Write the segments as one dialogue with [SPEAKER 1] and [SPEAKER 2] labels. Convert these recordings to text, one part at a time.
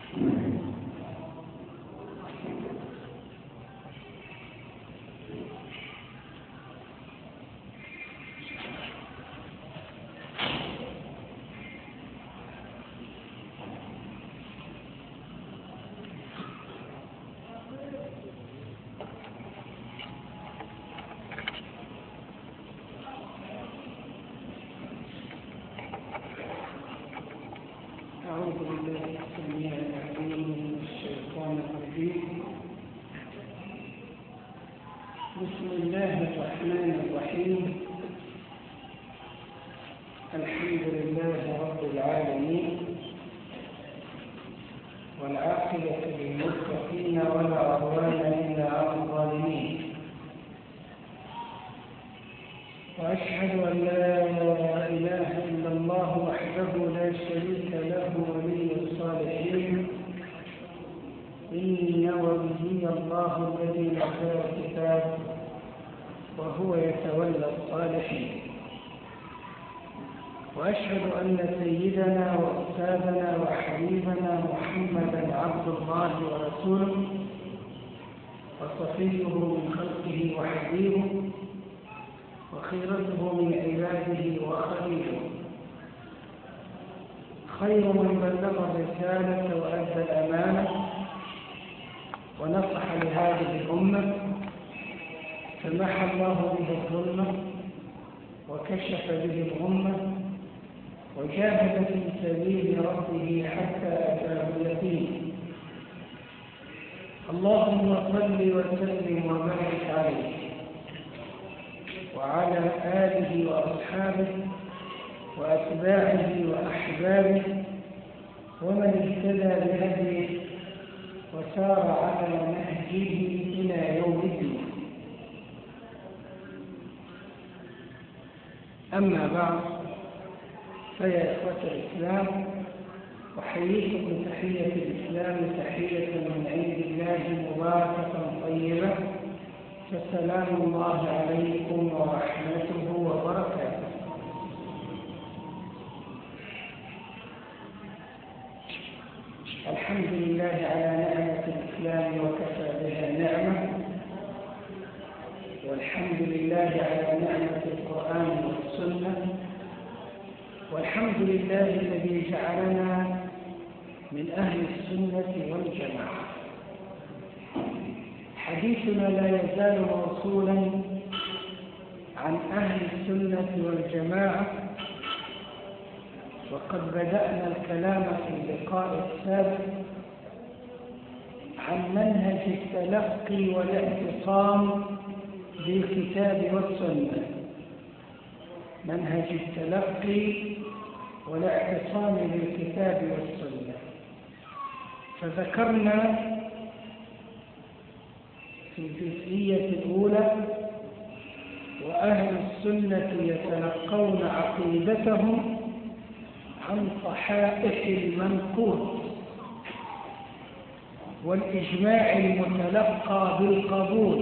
[SPEAKER 1] أعوذ بالله السميع العليم من الشيطان الرجيم بسم الله الرحمن الرحيم الحمد لله رب العالمين والعاقبة للمتقين ولا عدوان إلا على الظالمين وأشهد أن لا إله إلا الله وحده لا شريك له ولي الصالحين إن ولي الله الذي نزل الكتاب وهو يتولى الصالحين وأشهد أن سيدنا وأستاذنا وحبيبنا محمدا عبد الله ورسوله وصفيه من خلقه وحبيبه وخيرته من عباده وخليله خير من بلغ الرسالة وأدى الأمانة ونصح لهذه الأمة فمحى الله به الظلمة وكشف به الغمة وجاهد في سبيل ربه حتى أتاه اليقين اللهم صل وسلم وبارك عليه وعلى آله وأصحابه وأتباعه وأحبابه ومن اهتدى بهديه وسار على نهجه إلى يوم الدين أما بعد فيا إخوة الإسلام أحييكم بتحية الإسلام تحية من عند الله مباركة طيبة فسلام الله عليكم ورحمته وبركاته الحمد لله على نعمة الإسلام وكفى بها نعمة والحمد لله على نعمة القرآن والسنة والحمد لله الذي جعلنا من أهل السنة والجماعة حديثنا لا يزال موصولا عن أهل السنة والجماعة وقد بدأنا الكلام في اللقاء السابق عن منهج التلقي والاعتصام بالكتاب والسنة منهج التلقي والاعتصام بالكتاب والسنة فذكرنا في الجزئية الأولى وأهل السنة يتلقون عقيدتهم عن صحائح المنقول والإجماع المتلقى بالقبول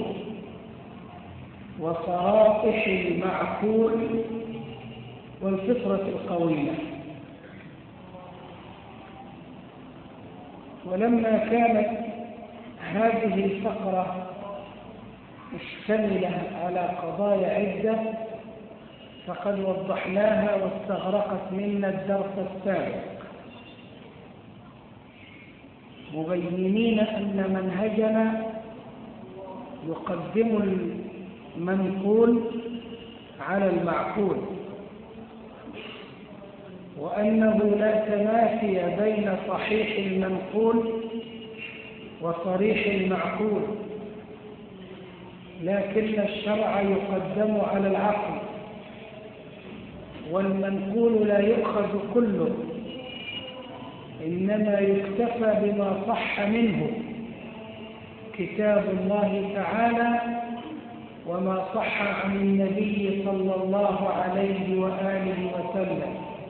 [SPEAKER 1] وصرائح المعقول والفطرة القوية ولما كانت هذه الفقرة مشتملة على قضايا عدة فقد وضحناها واستغرقت منا الدرس السابق مبينين أن منهجنا يقدم المنقول على المعقول وأنه لا تماثي بين صحيح المنقول وصريح المعقول لكن الشرع يقدم على العقل والمنقول لا يؤخذ كله إنما يكتفى بما صح منه كتاب الله تعالى وما صح عن النبي صلى الله عليه وآله وسلم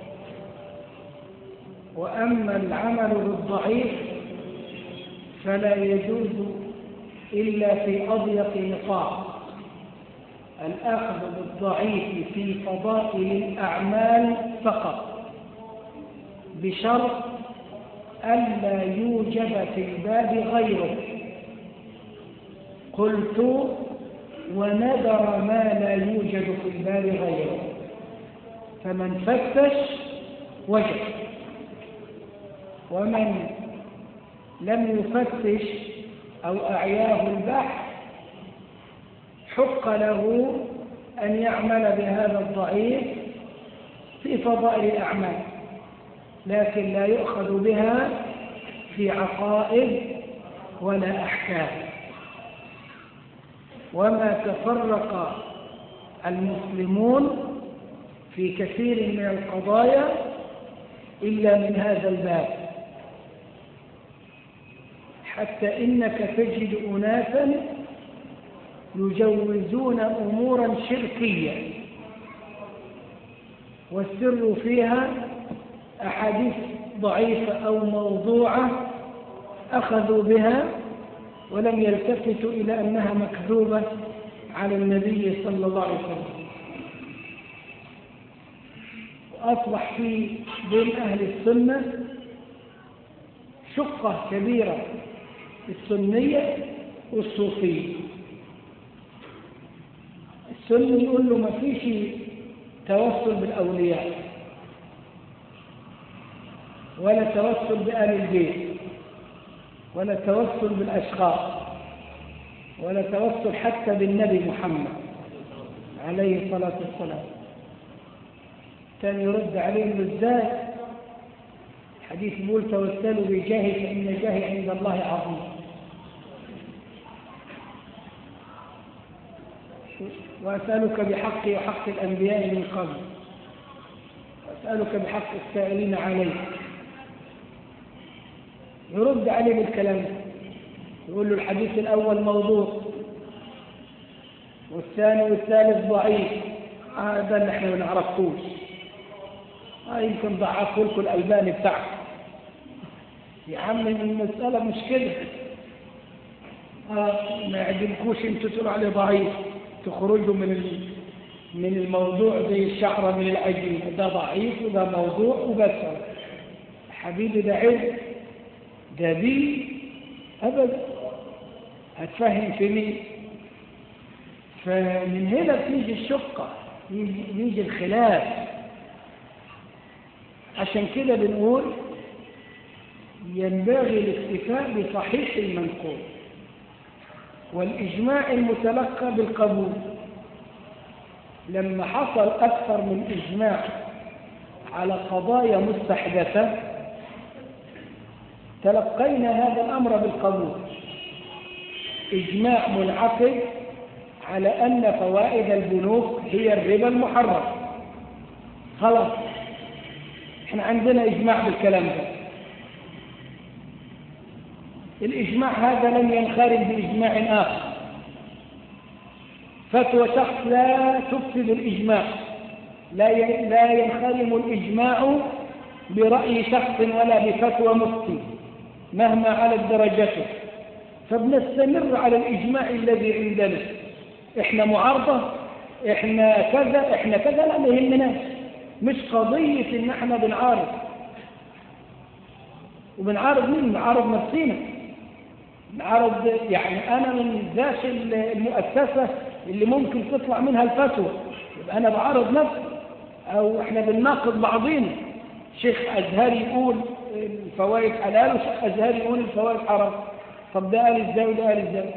[SPEAKER 1] وأما العمل بالضعيف فلا يجوز إلا في أضيق نطاق الأخذ بالضعيف في فضائل الأعمال فقط بشرط ألا يوجد في الباب غيره قلت وندر ما لا يوجد في الباب غيره فمن فتش وجد ومن لم يفتش أو أعياه البحث حق له أن يعمل بهذا الضعيف في فضائل الأعمال لكن لا يؤخذ بها في عقائد ولا أحكام وما تفرق المسلمون في كثير من القضايا إلا من هذا الباب حتى إنك تجد أناسا يجوزون أمورا شركية والسر فيها أحاديث ضعيفة أو موضوعة أخذوا بها ولم يلتفتوا إلى أنها مكذوبة على النبي صلى الله عليه وسلم وأصبح في بين أهل السنة شقة كبيرة السنية والصوفية السني يقول له ما فيش توسل بالأولياء ولا توسل بآل البيت ولا توسل بالأشخاص ولا توسل حتى بالنبي محمد عليه الصلاة والسلام كان يرد عليهم ازاي حديث بيقول توسلوا بجاهي فإن جاهي عند الله عظيم وأسألك بحق وحق الأنبياء من قبل وأسألك بحق السائلين عليك يرد عليه بالكلام ده يقول له الحديث الأول موضوع والثاني والثالث ضعيف هذا اللي احنا ما نعرفوش آه يمكن ضعفوا لكم الألباني بتاعكم يا عم المسألة مش كده آه ما يعجبكوش انتوا تقولوا عليه ضعيف تخرجوا من من الموضوع زي الشعرة من العجين ده ضعيف وده موضوع وبس حبيبي ده علم ده دي أبدا هتفهم في مين فمن هنا بتيجي الشقة يجي الخلاف عشان كده بنقول ينبغي الاكتفاء بصحيح المنقول والإجماع المتلقى بالقبول لما حصل أكثر من إجماع على قضايا مستحدثة تلقينا هذا الأمر بالقبول إجماع منعقد على أن فوائد البنوك هي الربا المحرم خلاص احنا عندنا إجماع بالكلام ده الإجماع هذا لم ينخرم بإجماع آخر فتوى شخص لا تفسد الإجماع لا لا ينخرم الإجماع برأي شخص ولا بفتوى مفتي مهما علت درجته فبنستمر على الإجماع الذي عندنا إحنا معارضة إحنا كذا إحنا كذا لا ما يهمناش مش قضية إن إحنا بنعارض وبنعارض مين؟ بنعارض نفسينا بنعارض يعني أنا من ذات المؤسسة اللي ممكن تطلع منها الفتوى يبقى أنا بعارض نفسي أو إحنا بنناقض بعضينا شيخ أزهري يقول الفوائد حلال وشيخ أزهري يقول الفوائد حرام طب ده قال ازاي وده قال ازاي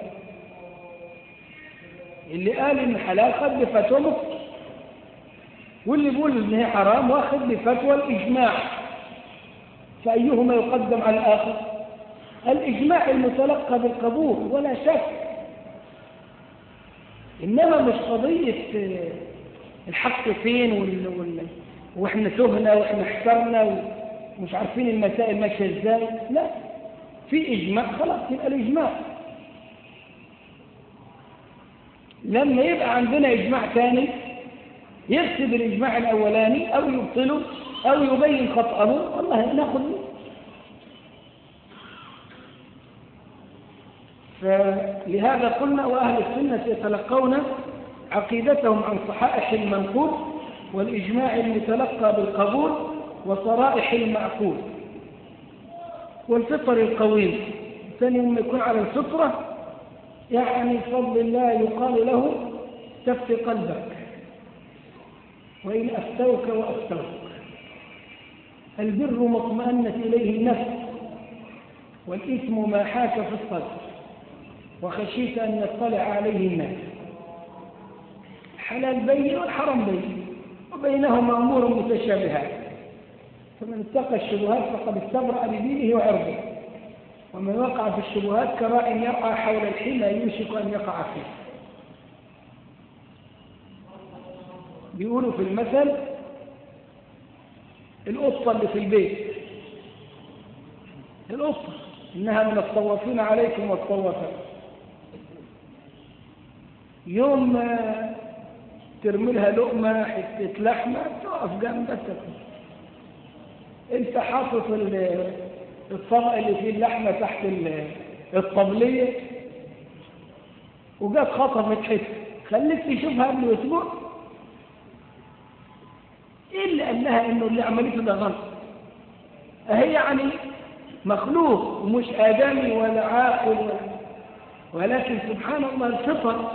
[SPEAKER 1] اللي قال ان حلال خد بفتوى مفتي واللي بيقول ان هي حرام واخد بفتوى الاجماع فايهما يقدم على الاخر الاجماع المتلقى بالقبول ولا شك انما مش قضيه الحق فين وال... وال... واحنا تهنا واحنا احترنا ومش عارفين المسائل ماشيه ازاي لا في إجماع خلاص يبقى الإجماع لما يبقى عندنا إجماع ثاني يفسد الإجماع الأولاني أو يبطله أو يبين خطأه والله ناخذ فلهذا قلنا وأهل السنة يتلقون عقيدتهم عن صحائح المنقول والإجماع المتلقى بالقبول وصرائح المعقول والفطر القويم ثاني لما يكون على الفطرة يعني بفضل الله يقال له تفتي قلبك وإن أفتوك وأفتوك البر ما اطمأنت إليه النفس والإثم ما حاك في الصدر وخشيت أن يطلع عليه الناس حلال بين والحرام بين وبينهما أمور متشابهات فمن اتقى الشبهات فقد استبرأ بدينه وعرضه ومن وقع في الشبهات كراء يرعى حول الحمى يوشك أن يقع فيه بيقولوا في المثل القطة اللي في البيت القطة إنها من الطوافين عليكم والطوافات يوم ما ترمي لها لقمة حتة لحمة تقف جنبك تاكل انت حاطط الطبق اللي فيه اللحمة تحت الطبلية وجات خطفت حته خليك تشوفها قبل اسبوع ايه اللي قال لها انه اللي عملته ده غلط اهي يعني مخلوق ومش ادمي ولا عاقل ولا ولكن سبحان الله الفطر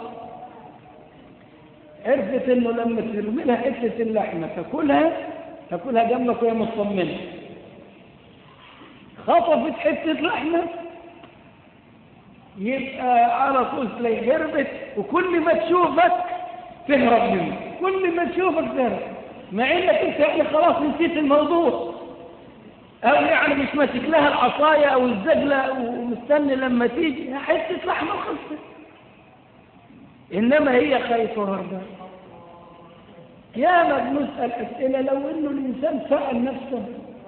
[SPEAKER 1] عرفت انه لما ترمي لها حته اللحمه تاكلها تاكلها جنبك وهي مطمنه خطفت حته لحمه يبقى على طول تلاقي هربت وكل ما تشوفك تهرب منه كل ما تشوفك تهرب مع انك انت يعني خلاص نسيت الموضوع او يعني مش ماسك لها العصايه او الزجله ومستني لما تيجي حته لحمه خلصت انما هي خايفه وهربانه يا ما بنسال اسئله لو انه الانسان سال نفسه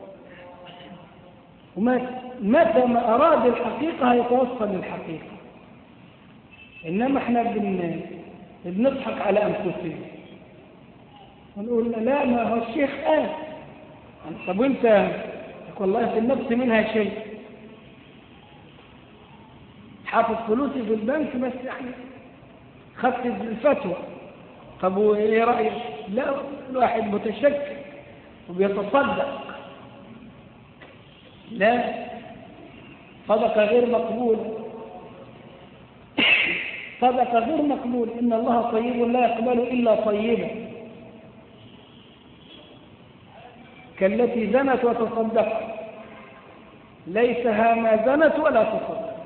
[SPEAKER 1] ومتى ما اراد الحقيقه هيتوصل للحقيقه انما احنا بن بنضحك على انفسنا ونقول لا ما هو الشيخ قال طب وانت والله في النفس منها شيء حافظ فلوسي في البنك بس يعني خدت الفتوى طب وايه رايك لا الواحد متشكك وبيتصدق لا صدقه غير مقبوله صدقه غير مقبول ان الله طيب لا يقبل الا طيبا كالتي زنت وتصدقت ليسها ما زنت ولا تصدق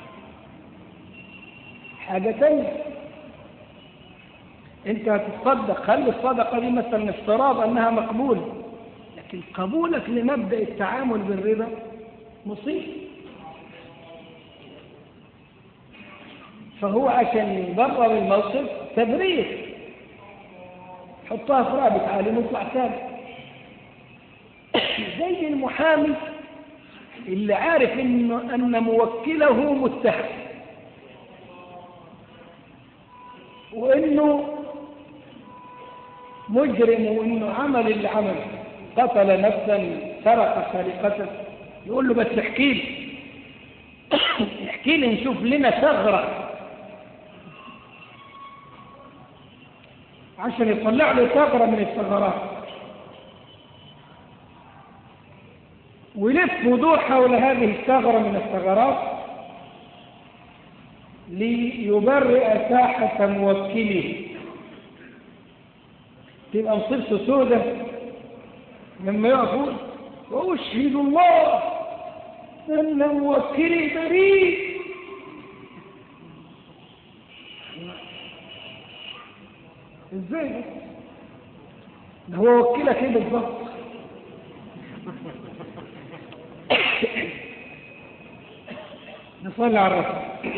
[SPEAKER 1] حاجتين انت هتتصدق خلي الصدقه دي مثلا افتراض انها مقبوله لكن قبولك لمبدا التعامل بالربا مصيبه فهو عشان يبرر الموقف تبرير حطها في رابط عالم ويطلع ثابت زي المحامي اللي عارف انه ان موكله متهم وانه مجرم وانه عمل اللي عمله قتل نفسا سرق سرقة يقول له بس احكي لي احكي لي نشوف لنا ثغرة عشان يطلع له ثغرة من الثغرات ويلف ودور حول هذه الثغرة من الثغرات ليبرئ ساحة موكله تبقى مصيبته سودة لما يقفوا وأشهد الله أن موكلي بريء ازاي ده هو وكلك ايه بالظبط نصلي على الرسول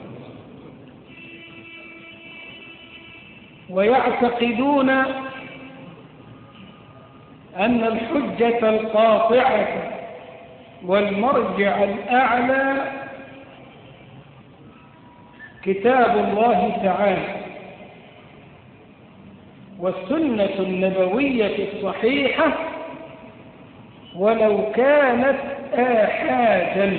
[SPEAKER 1] ويعتقدون أن الحجة القاطعة والمرجع الأعلى كتاب الله تعالى والسنة النبوية الصحيحة ولو كانت آحادا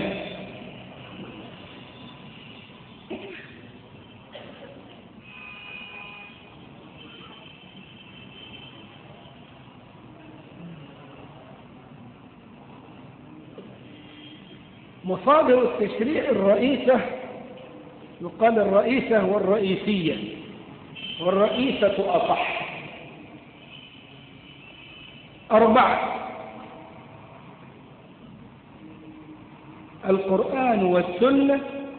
[SPEAKER 1] مصادر التشريع الرئيسة يقال الرئيسة والرئيسية والرئيسة أصح أربعة القرآن والسنة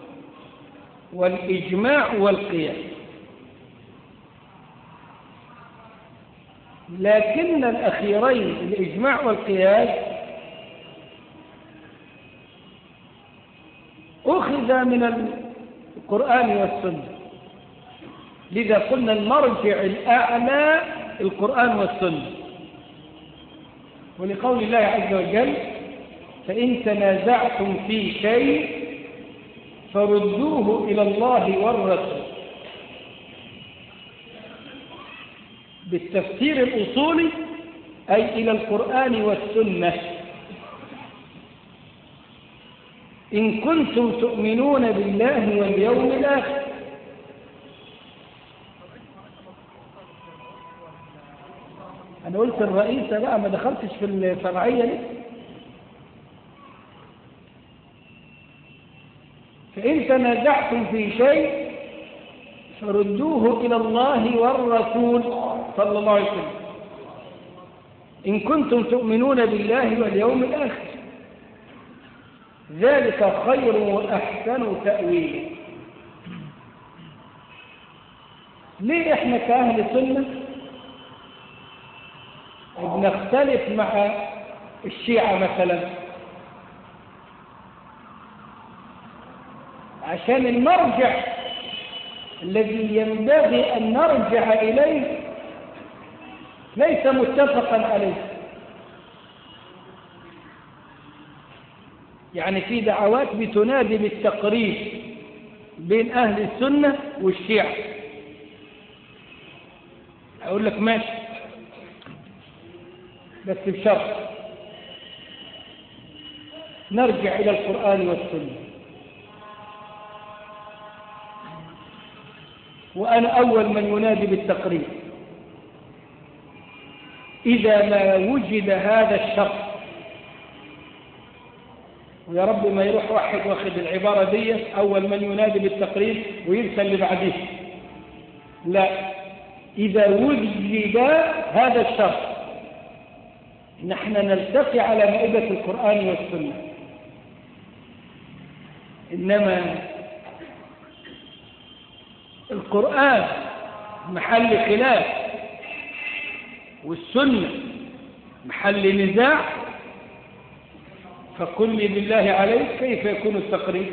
[SPEAKER 1] والإجماع والقياس لكن الأخيرين الإجماع والقياس أخذ من القرآن والسنة لذا قلنا المرجع الأعلى القرآن والسنة ولقول الله عز وجل فإن تنازعتم في شيء فردوه إلى الله والرسول بالتفسير الأصولي أي إلى القرآن والسنة إن كنتم تؤمنون بالله واليوم الآخر أنا قلت الرئيسة بقى ما دخلتش في الفرعية ليه فإن تنازعتم في شيء فردوه إلى الله والرسول صلى الله عليه وسلم إن كنتم تؤمنون بالله واليوم الآخر ذلك خير وأحسن تأويل ليه إحنا كأهل سنة بنختلف مع الشيعة مثلا عشان المرجع الذي ينبغي أن نرجع إليه ليس متفقا عليه يعني في دعوات بتنادي بالتقريب بين أهل السنة والشيعة أقول لك ماشي بس بشرط نرجع إلى القرآن والسنة وأنا أول من ينادي بالتقريب إذا ما وجد هذا الشرط ويا رب ما يروح واحد واخد العبارة دي أول من ينادي بالتقريب وينسى اللي بعديه لا إذا وجد هذا الشرط نحن نلتقي على مائدة القرآن والسنة إنما القرآن محل خلاف والسنة محل نزاع فقل لي بالله عليك كيف يكون التقريب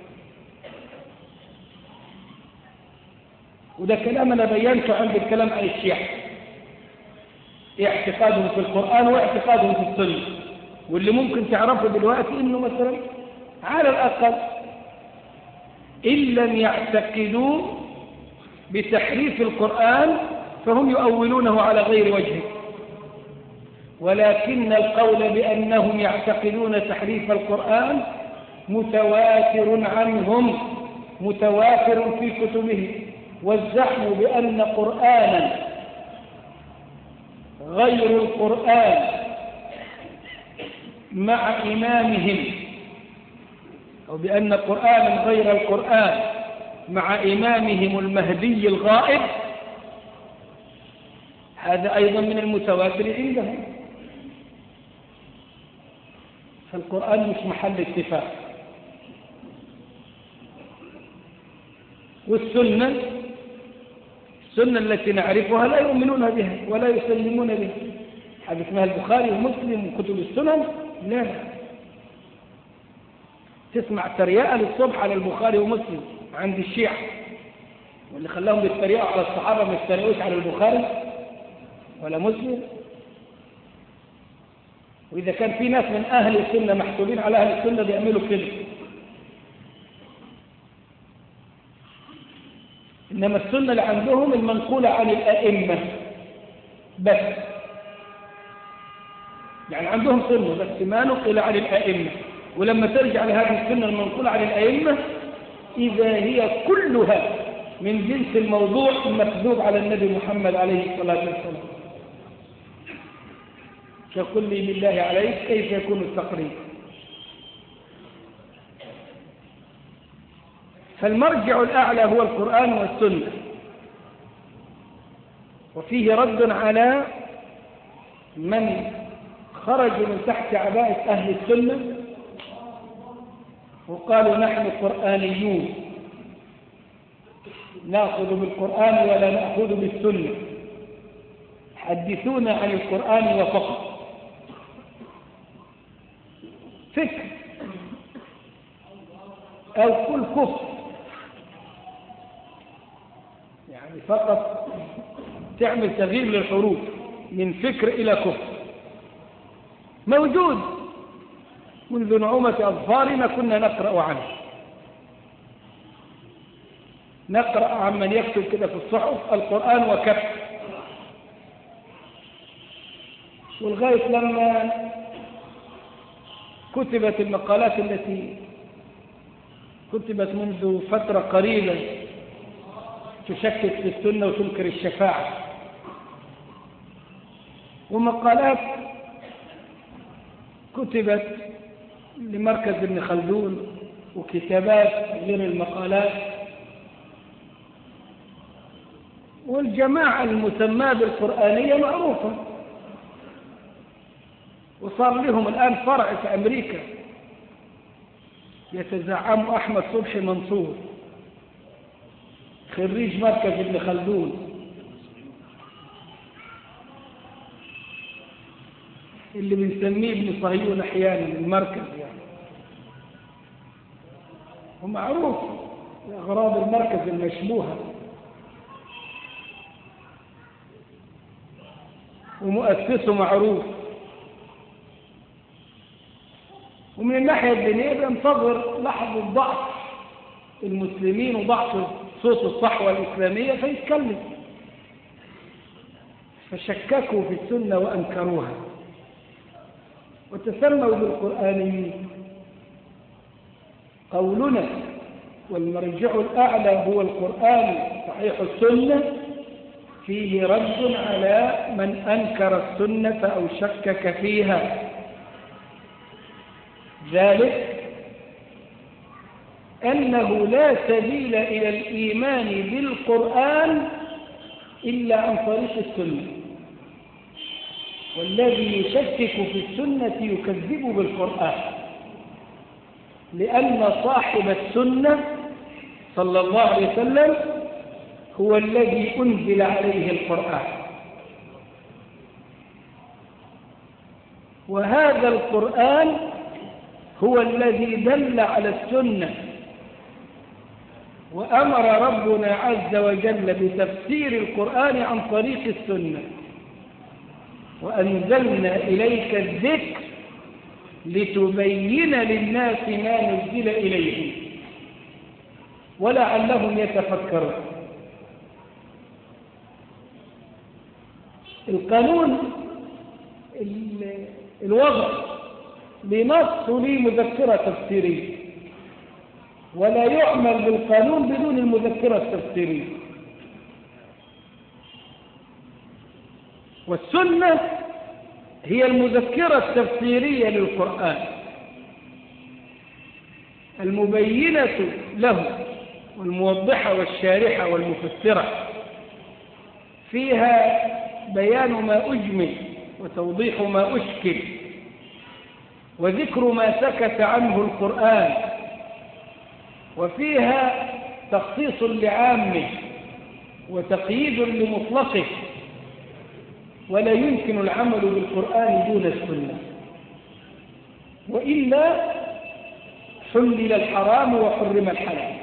[SPEAKER 1] وده كلام أنا بينته عند الكلام عن الشيعة اعتقادهم في القرآن واعتقادهم في السنة واللي ممكن تعرفه دلوقتي انه مثلا على الأقل إن لم يعتقدوا بتحريف القرآن فهم يؤولونه على غير وجهه ولكن القول بأنهم يعتقدون تحريف القرآن متواتر عنهم متواتر في كتبهم والزعم بأن قرآنا غير القرآن مع إمامهم أو بأن قرآنا غير القرآن مع إمامهم المهدي الغائب هذا أيضا من المتواتر عندهم فالقرآن مش محل اتفاق والسنة السنة التي نعرفها لا يؤمنون بها ولا يسلمون بها حاجة اسمها البخاري ومسلم وكتب السنن لا تسمع ترياء للصبح على البخاري ومسلم عند الشيعة واللي خلاهم يتريقوا على الصحابة ما يتريقوش على البخاري ولا مسلم وإذا كان في ناس من أهل السنة محسوبين على أهل السنة بيعملوا كده إنما السنة اللي عندهم المنقولة عن الأئمة بس يعني عندهم سنة بس ما نقل عن الأئمة ولما ترجع لهذه السنة المنقولة عن الأئمة إذا هي كلها من جنس الموضوع المكذوب على النبي محمد عليه الصلاة والسلام فقل لي بالله عليك كيف يكون التقريب فالمرجع الأعلى هو القرآن والسنة وفيه رد على من خرجوا من تحت عباءة أهل السنة وقالوا نحن قرآنيون نأخذ بالقرآن ولا نأخذ بالسنة حدثونا عن القرآن وفقط فكر أو كل كفر يعني فقط تعمل تغيير للحروف من فكر إلى كفر موجود منذ نعومة أظفارنا كنا نقرأ عنه نقرأ عن من يكتب كده في الصحف القرآن وكف ولغاية لما كتبت المقالات التي كتبت منذ فترة قريبة تشكك في السنة وتنكر الشفاعة ومقالات كتبت لمركز ابن خلدون وكتابات غير المقالات والجماعة المسماة بالقرآنية معروفة وصار لهم الآن فرع في أمريكا يتزعم أحمد صبحي منصور خريج مركز ابن خلدون اللي بنسميه ابن صهيون احيانا المركز يعني ومعروف اغراض المركز المشبوهه ومؤسسه معروف ومن الناحية الدينية بينتظر لحظة ضعف المسلمين وضعف صوت الصحوة الإسلامية فيتكلم فشككوا في السنة وأنكروها وتسموا بالقرآنيين قولنا والمرجع الأعلى هو القرآن صحيح السنة فيه رد على من أنكر السنة أو شكك فيها ذلك أنه لا سبيل إلى الإيمان بالقرآن إلا عن طريق السنة والذي يشكك في السنة يكذب بالقرآن لأن صاحب السنة صلى الله عليه وسلم هو الذي أنزل عليه القرآن وهذا القرآن هو الذي دل على السنة وأمر ربنا عز وجل بتفسير القرآن عن طريق السنة وأنزلنا إليك الذكر لتبين للناس ما نزل إليهم ولعلهم يتفكرون القانون الوضع بنص لي مذكرة تفسيرية ولا يعمل بالقانون بدون المذكرة التفسيرية والسنة هي المذكرة التفسيرية للقرآن المبينة له والموضحة والشارحة والمفسرة فيها بيان ما أجمل وتوضيح ما أشكل وذكر ما سكت عنه القرآن وفيها تخصيص لعامه وتقييد لمطلقه ولا يمكن العمل بالقرآن دون السنة وإلا حلل الحرام وحرم الحلال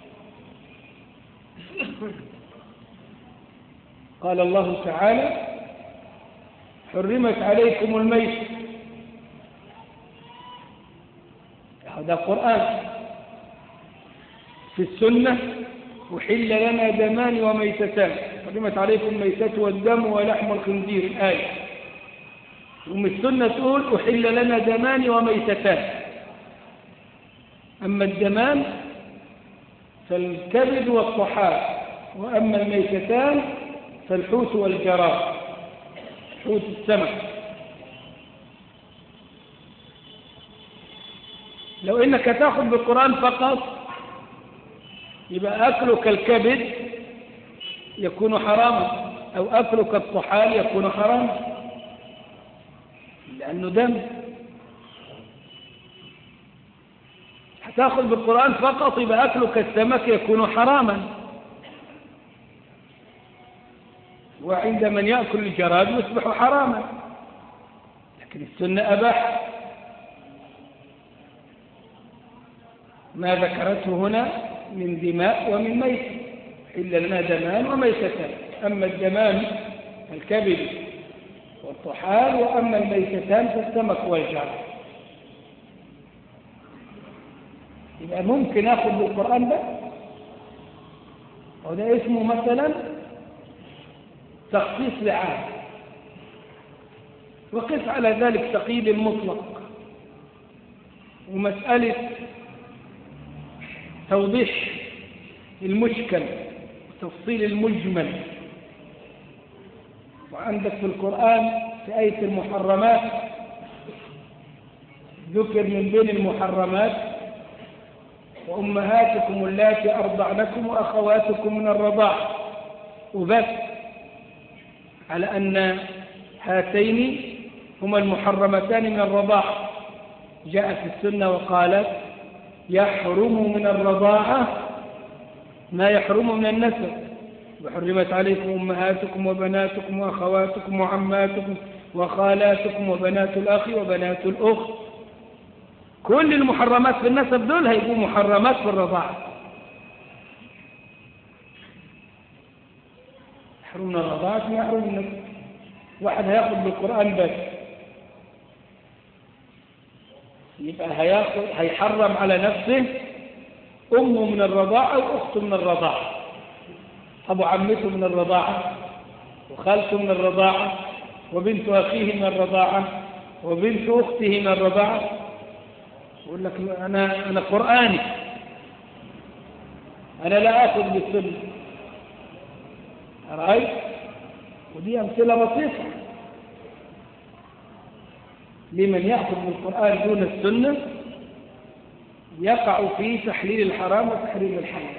[SPEAKER 1] قال الله تعالى حرمت عليكم الميت هذا قرآن في السنة وحل لنا دمان وميتتان حرمت عليكم الميتة والدم ولحم الخنزير الآية ومن السنة تقول أحل لنا دمان وميتتان أما الدمان فالكبد والطحال وأما الميتتان فالحوت والجراد حوت السمك لو إنك تأخذ بالقرآن فقط يبقى أكلك الكبد يكون حراما أو أكلك الطحال يكون حراما لأنه دم هتاخذ بالقرآن فقط يبقى أكلك السمك يكون حراما وعند من يأكل الجراد يصبح حراما لكن السنة أباح ما ذكرته هنا من دماء ومن ميت إلا لنا دمان وميتتان أما الدمان الكبد والطحال وأما الميتتان فالسمك والجراد يبقى ممكن اخذ بالقرآن ده وده اسمه مثلا تخصيص لعام وقف على ذلك تقييد المطلق ومسألة توضيح المشكل وتفصيل المجمل وعندك في القرآن في آية المحرمات ذكر من بين المحرمات وأمهاتكم اللاتي أرضعنكم وأخواتكم من الرضاع وبس على أن هاتين هما المحرمتان من الرضاع جاء في السنة وقالت يحرم من الرضاعة ما يحرم من النسب وحرمت عليكم أمهاتكم وبناتكم وأخواتكم وعماتكم وخالاتكم وبنات الأخ وبنات الأخت كل المحرمات في النسب دول هيبقوا محرمات في الرضاعة يحرمنا الرضاعة ما يحرم النسب واحد هياخد بالقرآن بس يبقى هياخد هيحرم على نفسه أمه من الرضاعة وأخته من الرضاعة أبو عمته من الرضاعة وخالته من الرضاعة وبنت أخيه من الرضاعة وبنت أخته من الرضاعة يقول لك أنا, أنا قرآني أنا لا آخذ بالسنة رأيت ودي أمثلة بسيطة لمن يأخذ بالقرآن دون السنة يقع في تحليل الحرام وتحريم الحلال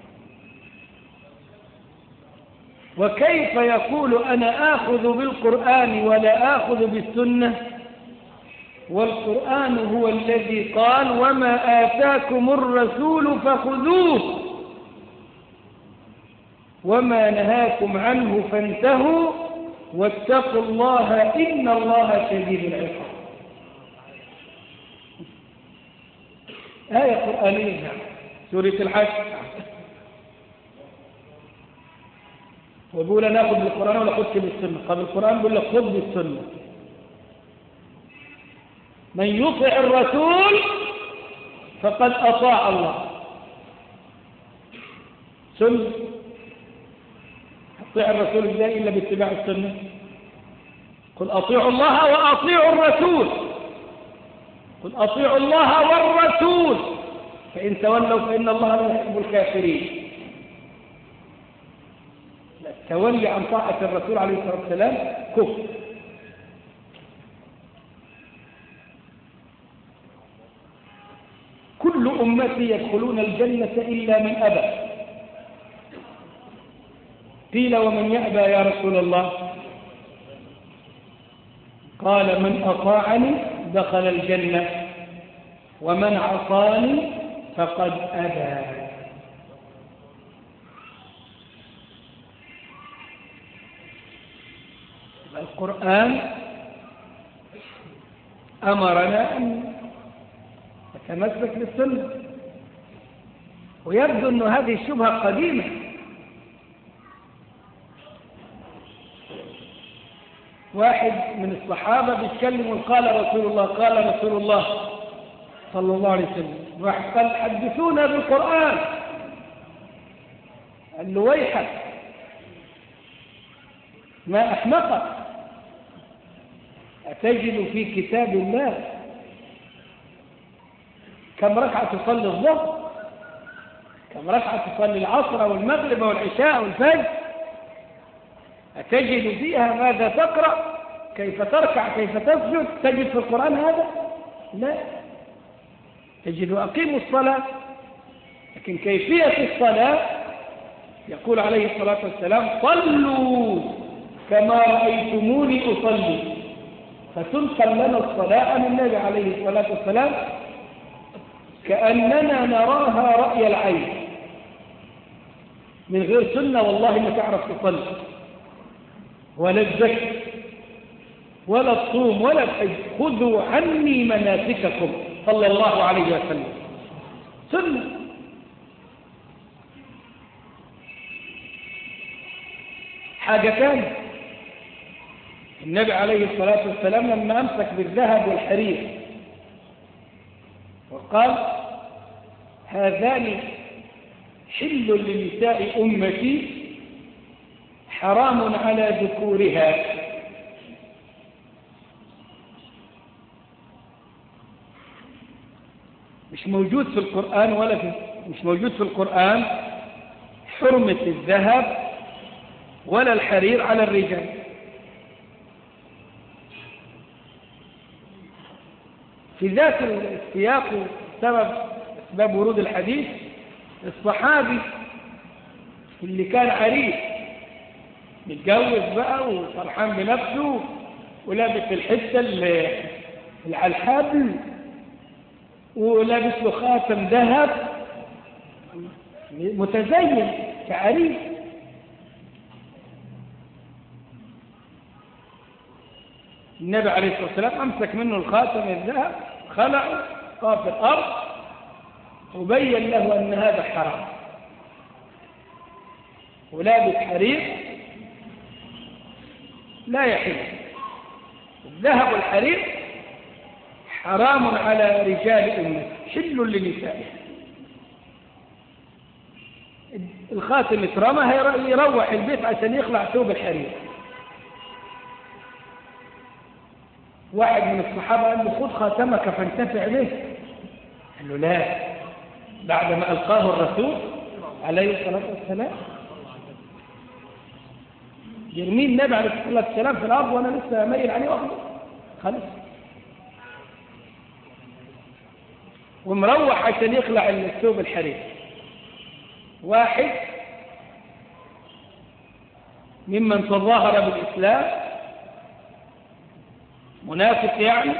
[SPEAKER 1] وكيف يقول أنا آخذ بالقرآن ولا آخذ بالسنة والقرآن هو الذي قال وما آتاكم الرسول فخذوه وما نهاكم عنه فانتهوا واتقوا الله إن الله شديد العقاب آية قرآنية سورة الحج وبيقول ناخذ بالقرآن ولا خذ بالسنة قبل القرآن بيقول لك خذ بالسنة من يطع الرسول فقد أطاع الله سنة أطيع الرسول ازاي إلا باتباع السنة قل أطيعوا الله وأطيعوا الرسول قل أطيعوا الله والرسول فإن تولوا فإن الله لا يحب الكافرين التولي عن طاعة الرسول عليه الصلاة والسلام كفر كل أمتي يدخلون الجنة إلا من أبى قيل ومن يأبى يا رسول الله قال من أطاعني دخل الجنة ومن عصاني فقد أبى القرآن أمرنا أن نتمسك بالسنة ويبدو أن هذه الشبهة قديمة واحد من الصحابة بيتكلم وقال رسول الله قال رسول الله صلى الله عليه وسلم واحد قال حدثونا بالقرآن قال له ويحك ما أحمقك أتجد في كتاب الله كم ركعة تصلي الظهر كم ركعة تصلي العصر والمغرب والعشاء والفجر أتجد فيها ماذا تقرأ كيف تركع كيف تسجد تجد في القرآن هذا لا تجد أقيموا الصلاة لكن كيفية الصلاة يقول عليه الصلاة والسلام صلوا كما رأيتموني أصلي فتنقل لنا الصلاة عن النبي عليه الصلاة والسلام كأننا نراها رأي العين من غير سنة والله ما تعرف تصلي ولا الزكي ولا الصوم ولا الحج خذوا عني مناسككم صلى الله عليه وسلم سنة حاجة ثانية النبي عليه الصلاة والسلام لما أمسك بالذهب والحرير وقال هذان حل لنساء أمتي حرام على ذكورها مش موجود في القرآن ولا في مش موجود في القرآن حرمة الذهب ولا الحرير على الرجال في ذات السياق سبب أسباب ورود الحديث الصحابي اللي كان عريس متجوز بقى وفرحان بنفسه ولابس الحته اللي على الحبل ولابس له خاتم ذهب متزين كعريس النبي عليه الصلاة والسلام أمسك منه الخاتم الذهب خلعه قام في الأرض وبين له أن هذا حرام ولابس حرير لا يحل الذهب والحرير حرام على رجال أمة حل لنسائه الخاتم اترمى يروح البيت عشان يخلع ثوب الحرير واحد من الصحابة قال له خذ خاتمك فانتفع به قال له لا بعدما ألقاه الرسول عليه الصلاة والسلام يرميه النبي عليه الصلاة والسلام في الأرض وأنا لسه ميل عليه واخده خلاص ومروح عشان يخلع الثوب الحرير واحد ممن تظاهر بالإسلام منافق يعني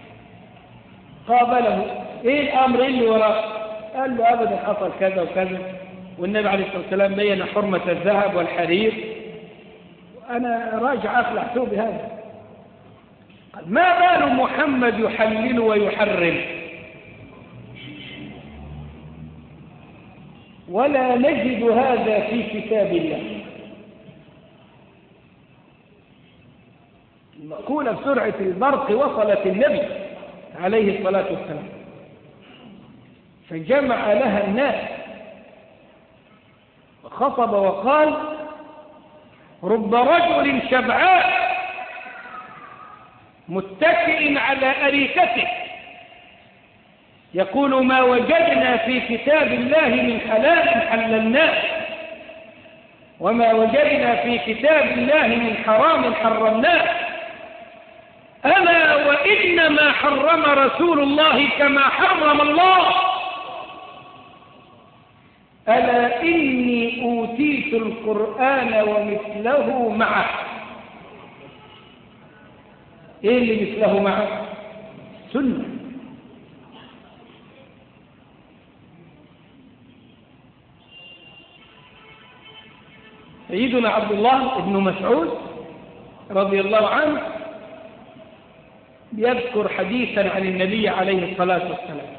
[SPEAKER 1] قابله ايه الامر اللي وراه قال له ابدا حصل كذا وكذا والنبي عليه الصلاه والسلام بين حرمه الذهب والحرير انا راجع اخلع ثوبي هذا قال ما بال محمد يحلل ويحرم ولا نجد هذا في كتاب الله المقولة بسرعة البرق وصلت النبي عليه الصلاة والسلام فجمع لها الناس وخطب وقال رب رجل شبعاء متكئ على أريكته يقول ما وجدنا في كتاب الله من حلال حللناه وما وجدنا في كتاب الله من حرام حرمناه ألا وإنما حرم رسول الله كما حرم الله ألا إني أوتيت القرآن ومثله معه إيه اللي مثله معه سنة سيدنا عبد الله بن مسعود رضي الله عنه يذكر حديثا عن النبي عليه الصلاة والسلام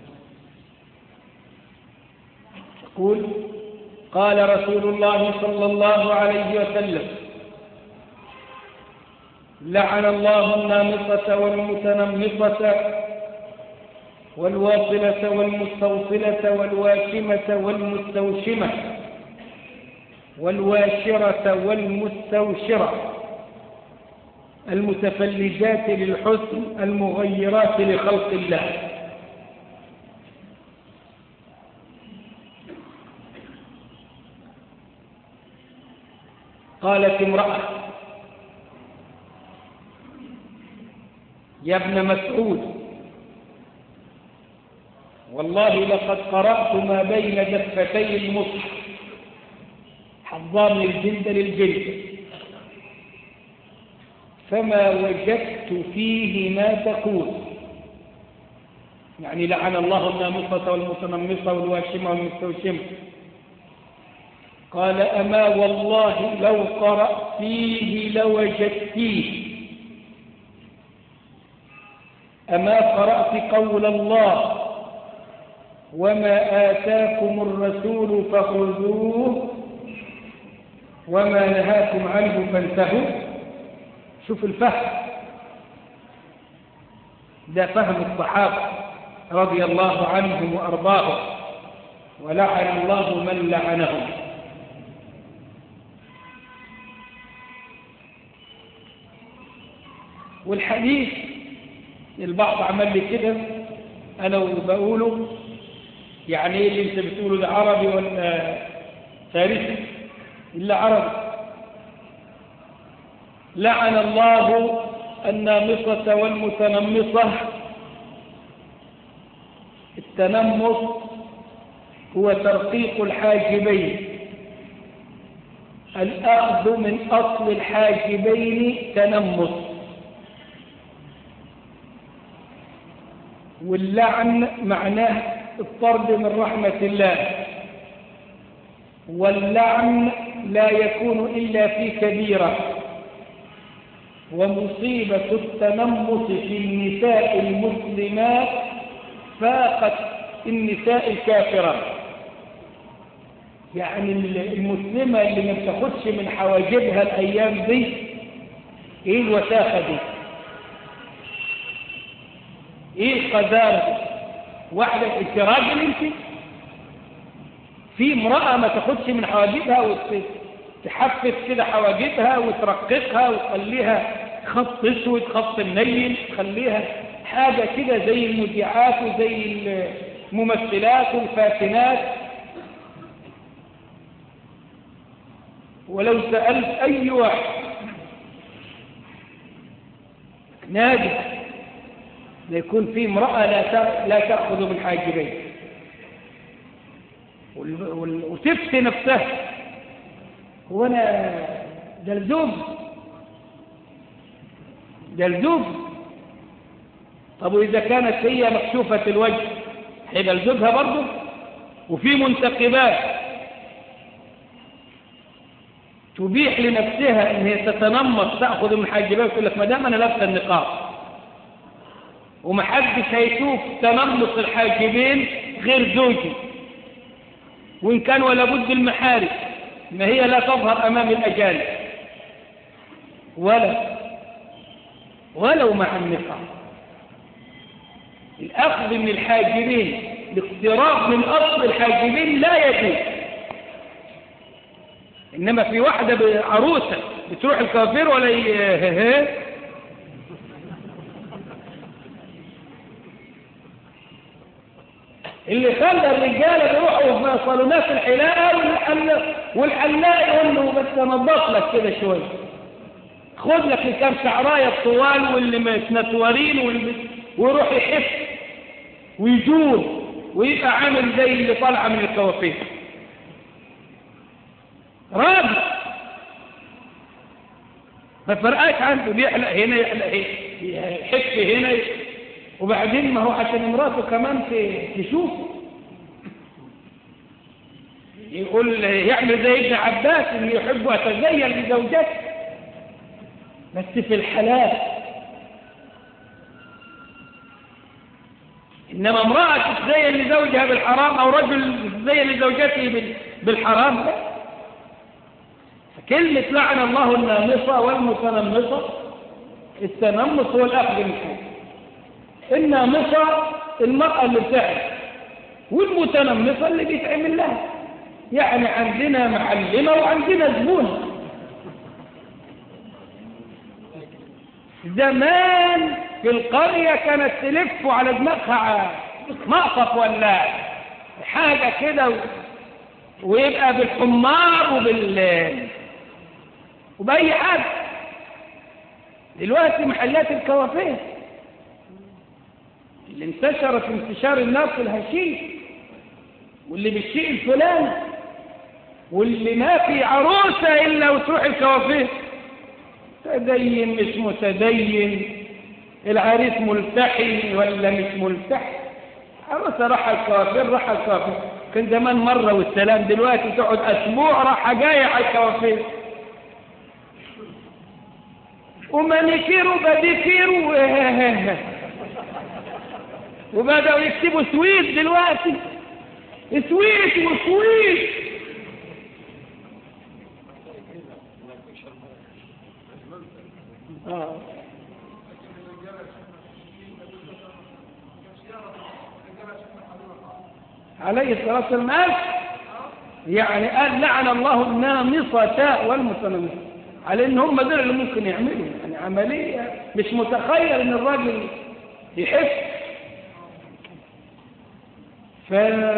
[SPEAKER 1] يقول قال رسول الله صلى الله عليه وسلم لعن الله النامصة والمتنمصة والواصلة والمستوصلة والواشمة والمستوشمة والواشرة والمستوشرة المتفلجات للحسن المغيرات لخلق الله قالت امرأة يا ابن مسعود والله لقد قرأت ما بين دفتي المصحف حضرني الجلد للجلد فما وجدت فيه ما تقول يعني لعن الله النامصة والمتنمصة والواشمة والمستوشمة قال أما والله لو قرأت فيه لوجدتيه أما قرأت قول الله وما آتاكم الرسول فخذوه وما نهاكم عنه فانتهوا شوف الفهم ده فهم الصحابة رضي الله عنهم وأرضاهم ولعن الله من لعنهم والحديث البعض عمل لي كده أنا وبقوله يعني ايه اللي انت بتقوله ده عربي ولا فارسي إلا عربي لعن الله النامصة والمتنمصة التنمص هو ترقيق الحاجبين الأخذ من أصل الحاجبين تنمص واللعن معناه الطرد من رحمة الله واللعن لا يكون إلا في كبيرة ومصيبة التنمص في النساء المسلمات فاقت النساء الكافرات يعني المسلمة اللي ما بتاخدش من حواجبها الأيام دي ايه الوساخة دي ايه القذارة واحدة انت راجل انت في امرأة ما تاخدش من حواجبها وتحفز كده حواجبها وترققها وتخليها خط اسود خط منيل تخليها حاجة كده زي المذيعات وزي الممثلات والفاتنات ولو سألت أي واحد نادي ليكون في امرأة لا لا تأخذ من حاجبين وتفتي نفسها هو أنا دلزوم دلزوم طب وإذا كانت هي مكشوفة الوجه هيبقى لزوجها برضه وفي منتقبات تبيح لنفسها ان هي تتنمص تاخذ من حاجبها وتقول لك ما دام انا لابسه النقاب ومحدش هيشوف تنمص الحاجبين غير زوجي وان كان ولا بد المحارم ما هي لا تظهر امام الاجانب ولا ولو مع النقاب الأخذ من الحاجبين الاقتراب من أصل الحاجبين لا يجوز إنما في واحدة عروسة بتروح الكافر ولا ي... اللي خلى الرجالة بيروحوا في صالونات الحلاقة والحلاق والحلاق يقول له بس نضف لك كده شوية خد لك الكام شعرايه الطوال واللي متنتورين واللي ويروح يحف ويجور ويبقى عامل زي اللي طالعه من الكوافير راجل ما فرقاش عنده بيحلق هنا يحلق هنا يحف هنا وبعدين ما هو عشان مراته كمان تشوفه يقول يعمل زي ابن عباس اللي يحب أتزين لزوجته بس في الحلال إنما امرأة تتزين لزوجها بالحرام أو رجل تتزين لزوجته بالحرام لا كلمة لعن الله النامصة والمتنمصة التنمص هو الأخذ من حاجة النامصة المرأة اللي بتعمل والمتنمصة اللي بيتعمل لها يعني عندنا معلمة وعندنا زبونة زمان في القرية كانت تلف على دماغها مقصف ولا حاجة كده ويبقى بالحمار وبال وبأي حاجة دلوقتي محلات الكوافير اللي انتشرت انتشار النار في الهشيش واللي بالشيء الفلاني واللي ما في عروسة إلا وتروح الكوافير تدين مش متدين العريس ملتحي ولا مش ملتحي عروسة راح الكوافير راح الكوافير كان زمان مرة والسلام دلوقتي تقعد أسبوع راح جاي على الكوافير ومانيكير وباديكير و... وبدأوا يكتبوا سويت دلوقتي سويت وسويت آه. عليه الصلاة والسلام يعني قال لعن الله النامصة والمتنمصة على ان هم دول اللي ممكن يعملوا يعني عملية مش متخيل ان الراجل يحس ف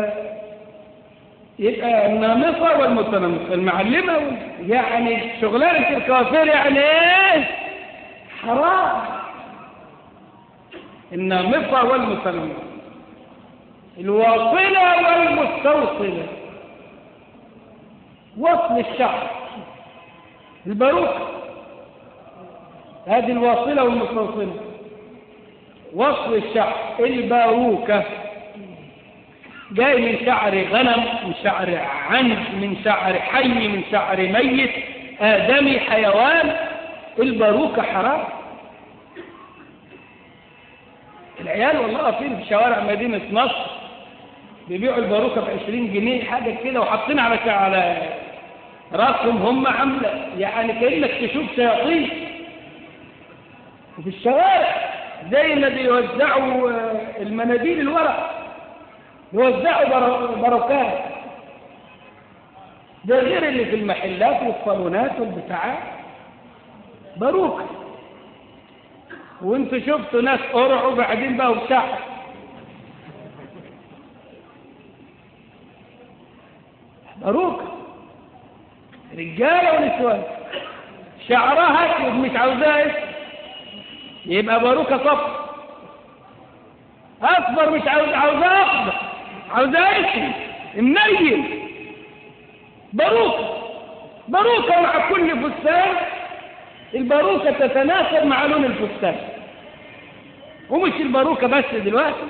[SPEAKER 1] يبقى النامصة والمتنمصة المعلمة يعني شغلانة الكوافير يعني ايه حرام النامصة والمتنمصة الواصلة والمستوصلة وصل الشعر الباروكة هذه الواصلة والمستوصلة وصل الشعر الباروكة جاي من شعر غنم من شعر عنز من شعر حي من شعر ميت آدمي حيوان الباروكة حرام العيال والله واقفين في شوارع مدينة نصر بيبيعوا الباروكة ب 20 جنيه حاجة كده وحاطين على على راسهم هم عاملة يعني كأنك تشوف شياطين وفي الشوارع زي ما بيوزعوا المناديل الورق يوزعوا باروكات ده غير اللي في المحلات والصالونات والبتاعات باروكه وانتوا شفتوا ناس قرعوا بعدين بقوا بتاع باروكه رجاله ونسوان شعرها اسود مش عاوزاه اسود يبقى باروكه صفر اصفر مش عاوز عاوزاه اخضر عاوزاه اسود منيل باروكه باروكه مع كل فستان الباروكة تتناسب مع لون الفستان ومش الباروكة بس دلوقتي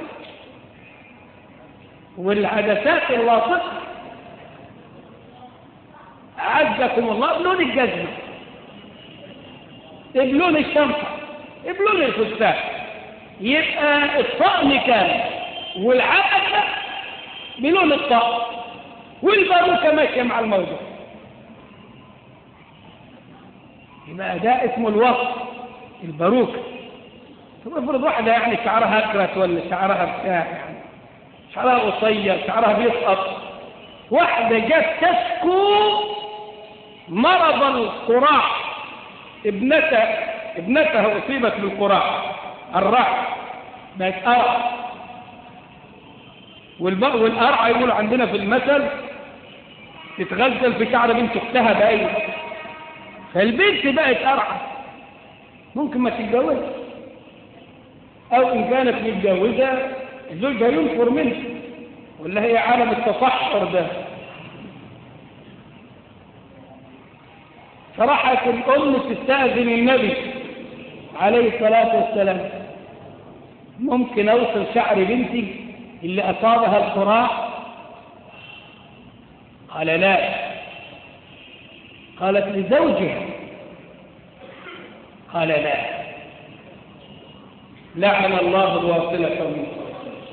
[SPEAKER 1] والعدسات اللاصقة أعزكم الله بلون الجزمة بلون الشنطة بلون الفستان يبقى الطقم كان والعدسة بلون الطقم والباروكة ماشية مع الموضوع يبقى ده اسمه الوصف الباروكة طب افرض واحدة يعني شعرها اكرت ولا شعرها بتاع يعني شعرها قصير شعرها بيسقط واحدة جت تشكو مرض القراع ابنتها ابنتها أصيبت بالقراع الرع بقت أرع والأرع يقولوا عندنا في المثل تتغزل في شعر بنت اختها باين فالبنت بقت أرعى ممكن ما تتجوز أو إن كانت متجوزة زوجها ينفر منه ولا هي عالم التصحر ده فراحت الأم تستأذن النبي عليه الصلاة والسلام ممكن أوصل شعر بنتي اللي أصابها القراع قال لا قالت لزوجها قال لا لعن الله الواصلة والمستوصلة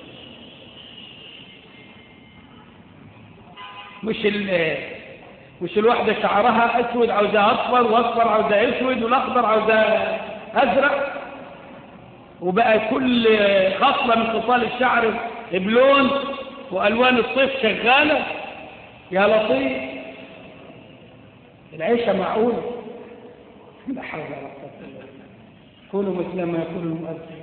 [SPEAKER 1] مش ال مش الواحدة شعرها أسود عاوزاه أصفر وأصفر عاوزاه أسود والأخضر عاوزاه أزرق وبقى كل خصلة من خصال الشعر بلون وألوان الصيف شغالة يا لطيف العيشة معقولة لا حول ولا قوة إلا بالله قولوا مثل ما يقول المؤذن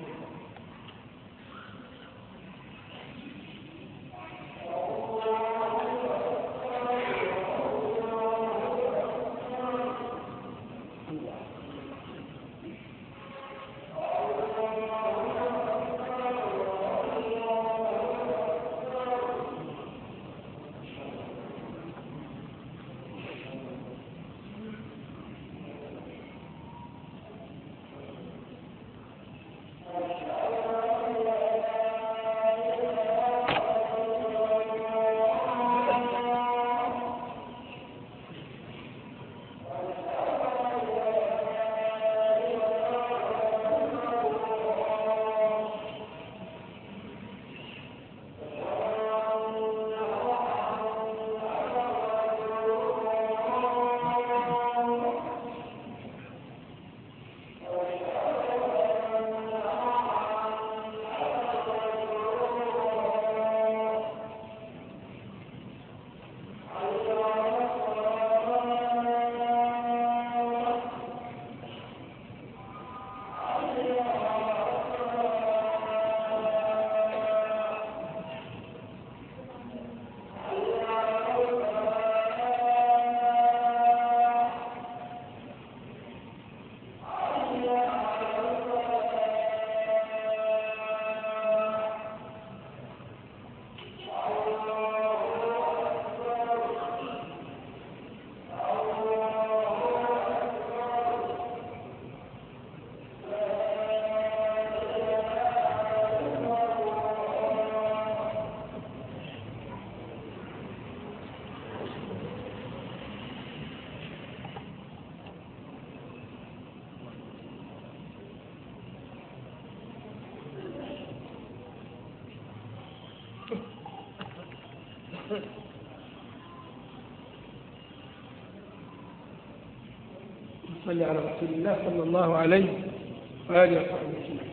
[SPEAKER 1] صلى على رسول الله صلى الله عليه وآله وصحبه وسلم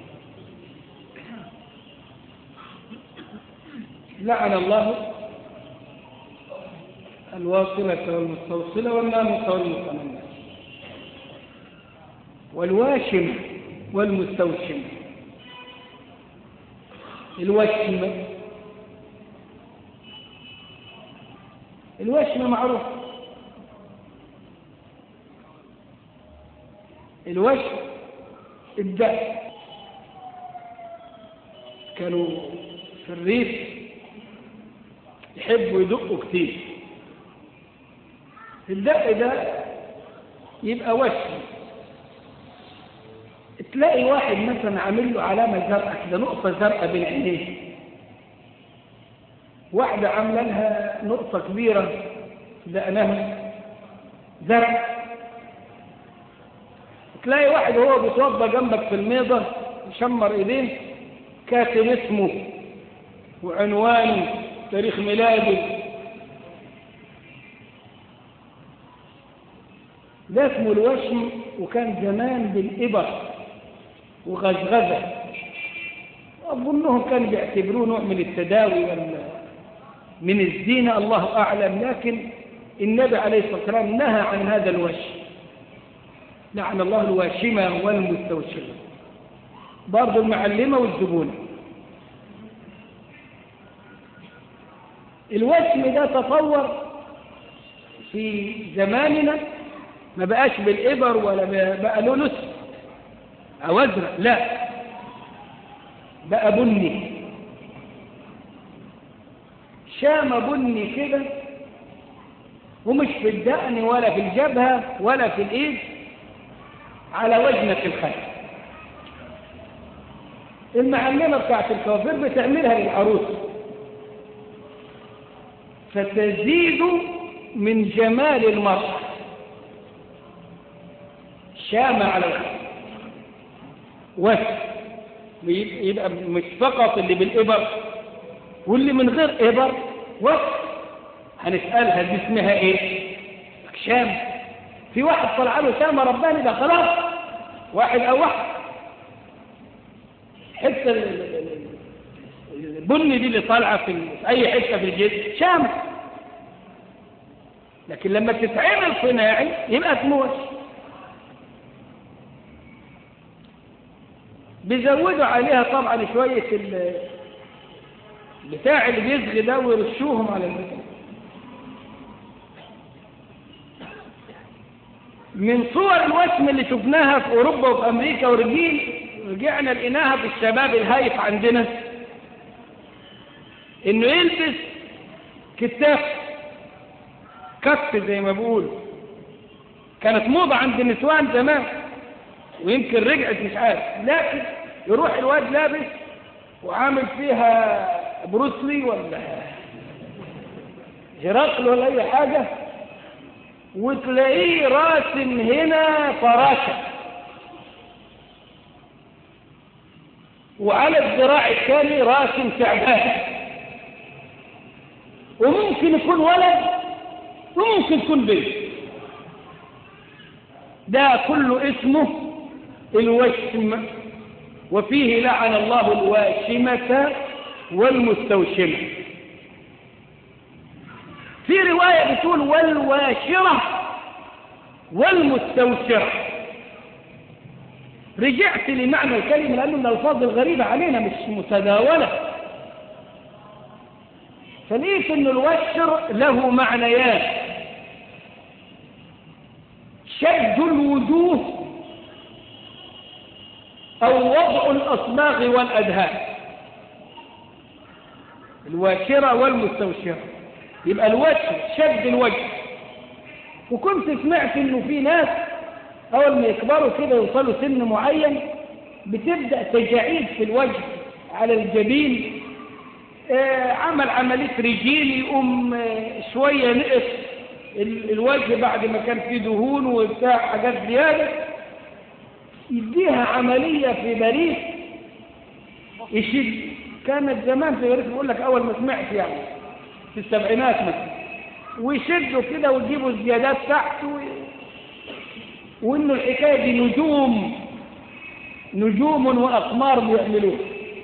[SPEAKER 1] لعن الله الواصلة والمستوصلة والنامصة والمتنمة والواشم والمستوشم الوشم الوشم معروف الوشم الدأ كانوا في الريف يحبوا يدقوا كتير الدق ده يبقى وشم تلاقي واحد مثلا عامل له علامة زرقاء كده نقطة زرقاء بين عينيه واحدة عاملة لها نقطة كبيرة في دقنها زرق تلاقي واحد وهو بيتوضى جنبك في الميضة يشمر ايديه كاتب اسمه وعنوانه تاريخ ميلاده ده اسمه الوشم وكان زمان بالإبر وغزغزة أظنهم كانوا بيعتبروه نوع من التداوي ولا من الزينة الله أعلم لكن النبي عليه الصلاة والسلام نهى عن هذا الوشم لعن الله الواشمة والمستوشمة برضو المعلمة والزبونة الوشم ده تطور في زماننا ما بقاش بالإبر ولا بقى له نسخ أو أزرق لا بقى بني شام بني كده ومش في الدقن ولا في الجبهة ولا في الإيد على وجنة الخير المعلمة بتاعت الكوافير بتعملها للعروس فتزيد من جمال المرأة شام على الخير وسط يبقى مش فقط اللي بالإبر واللي من غير إبر وسط هنسألها دي اسمها ايه شام في واحد طلع له سامة رباني ده خلاص واحد او واحد حتة البني دي اللي طالعة في اي حتة في الجسم شام لكن لما تتعمل صناعي يبقى اسمه وش بيزودوا عليها طبعا شوية بتاع اللي بيزغي ده ويرشوهم على البتاع من صور الوسم اللي شفناها في أوروبا وفي أمريكا ورجين رجعنا لقيناها في الشباب الهايف عندنا إنه يلبس كتاف كف زي ما بقول كانت موضة عند النسوان زمان ويمكن رجعت مش عارف لكن يروح الواد لابس وعامل فيها بروسلي ولا هرقل ولا أي حاجة وتلاقيه راسم هنا فراشة وعلى الذراع الثاني راسم تعبان وممكن يكون ولد وممكن يكون بنت ده كله اسمه الوشم وفيه لعن الله الواشمة والمستوشمة في رواية بتقول والواشرة والمستوشرة رجعت لمعنى الكلمة لأنه من الألفاظ الغريبة علينا مش متداولة فلقيت أن الوشر له معنيان شد الوجوه أو وضع الأصباغ والأدهان الواشرة والمستوشرة يبقى الوجه شد الوجه وكنت سمعت انه في ناس اول ما يكبروا كده يوصلوا سن معين بتبدأ تجاعيد في الوجه على الجبين آه عمل عملية رجيل يقوم آه شوية نقص الوجه بعد ما كان فيه دهون وبتاع حاجات زيادة يديها عملية في باريس يشد كانت زمان في ريت بقول لك أول ما سمعت يعني في السبعينات مثلا ويشدوا كده ويجيبوا الزيادات تحت و... وإنه الحكاية دي نجوم نجوم وأقمار بيعملوها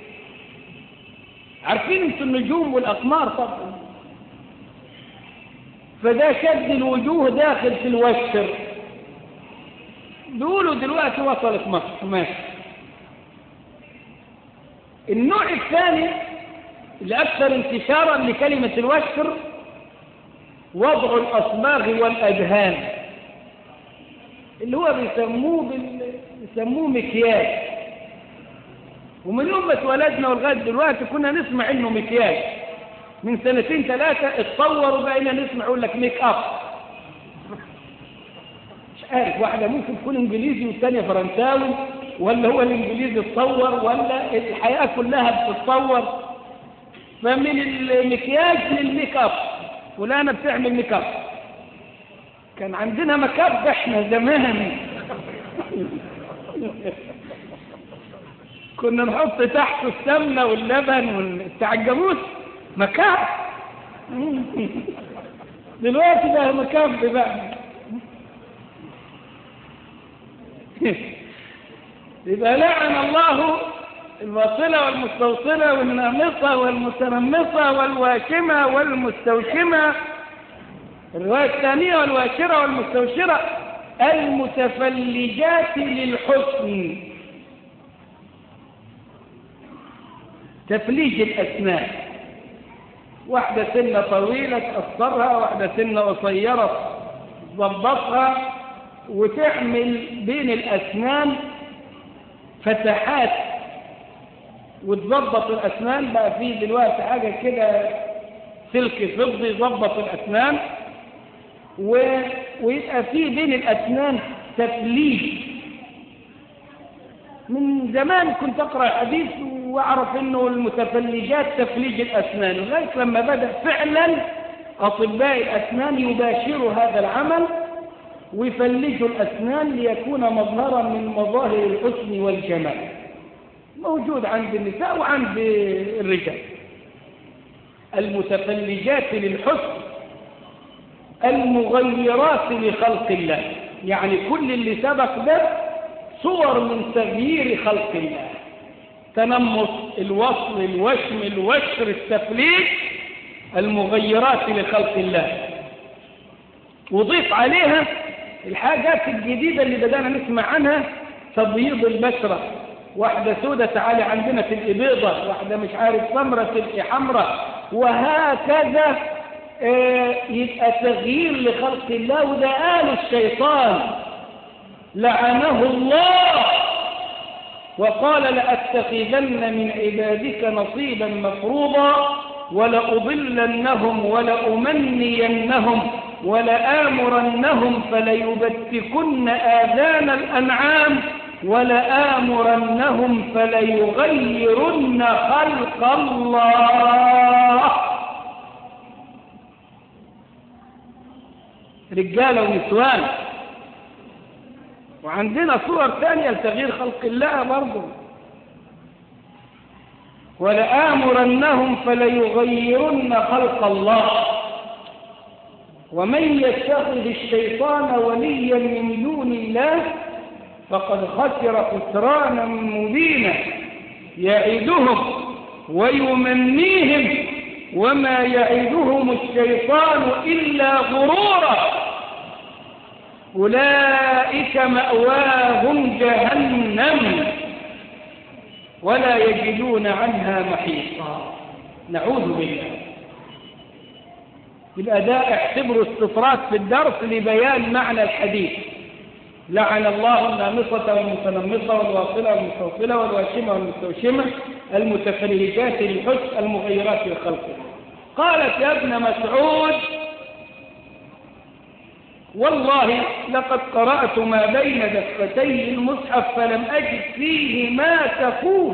[SPEAKER 1] عارفين انتوا النجوم والأقمار طبعا فده شد الوجوه داخل في الوشر بيقولوا دلوقتي وصلت مصر ماشي النوع الثاني الأكثر انتشارا لكلمة الوشر وضع الأصباغ والأدهان اللي هو بيسموه بال... بيسموه مكياج ومن يوم ما اتولدنا ولغايه دلوقتي كنا نسمع انه مكياج من سنتين ثلاثه اتطور وبقينا نسمع يقول لك ميك اب مش عارف واحده ممكن تكون انجليزي والثانيه فرنساوي ولا هو الانجليزي اتطور ولا الحياه كلها بتتطور فمن المكياج للميك اب فلانه بتعمل ميك اب كان عندنا مكب احنا زمان كنا نحط تحته السمنه واللبن بتاع الجاموس مكب دلوقتي بقى مكب بقى يبقى لعن الله الواصلة والمستوصلة والنامصة والمتنمصة والواشمة والمستوشمة الرواية الثانية والواشرة والمستوشرة المتفلجات للحسن تفليج الأسنان واحدة سنة طويلة تقصرها واحدة سنة قصيرة تظبطها وتعمل بين الأسنان فتحات وتظبط الأسنان بقى فيه دلوقتي حاجة كده سلك فضي يظبط الأسنان و... ويبقى فيه بين الأسنان تفليج من زمان كنت أقرأ حديث وأعرف أنه المتفلجات تفليج الأسنان لغاية لما بدأ فعلا أطباء الأسنان يباشروا هذا العمل ويفلجوا الأسنان ليكون مظهرا من مظاهر الحسن والجمال موجود عند النساء وعند الرجال المتفلجات للحسن المغيرات لخلق الله يعني كل اللي سبق ده صور من تغيير خلق الله تنمص الوصل الوشم الوشر التفليج المغيرات لخلق الله وضيف عليها الحاجات الجديدة اللي بدأنا نسمع عنها تبييض البشرة واحدة سودة تعالي عندنا تبقى بيضة واحدة مش عارف سمرة تبقى حمراء وهكذا آه يبقى تغيير لخلق الله وده قال الشيطان لعنه الله وقال لأتخذن من عبادك نصيبا مفروضا ولأضلنهم ولأمنينهم ولآمرنهم فليبتكن آذان الأنعام ولآمرنهم فليغيرن خلق الله رجال ونسوان وعندنا صور ثانية لتغيير خلق الله برضه ولآمرنهم فليغيرن خلق الله ومن يتخذ الشيطان وليا من دون الله فقد خسر خسرانا مبينا يعدهم ويمنيهم وما يعدهم الشيطان إلا غرورا أولئك مأواهم جهنم ولا يجدون عنها محيطا نعوذ بالله يبقى ده اعتبره استطراد في الدرس لبيان معنى الحديث لعن الله النامصة والمتنمصة والواصلة والمستوصلة والواشمة والمستوشمة المتفلجات للحسن المغيرات للخلق قالت يا ابن مسعود والله لقد قرأت ما بين دفتي المصحف فلم أجد فيه ما تقول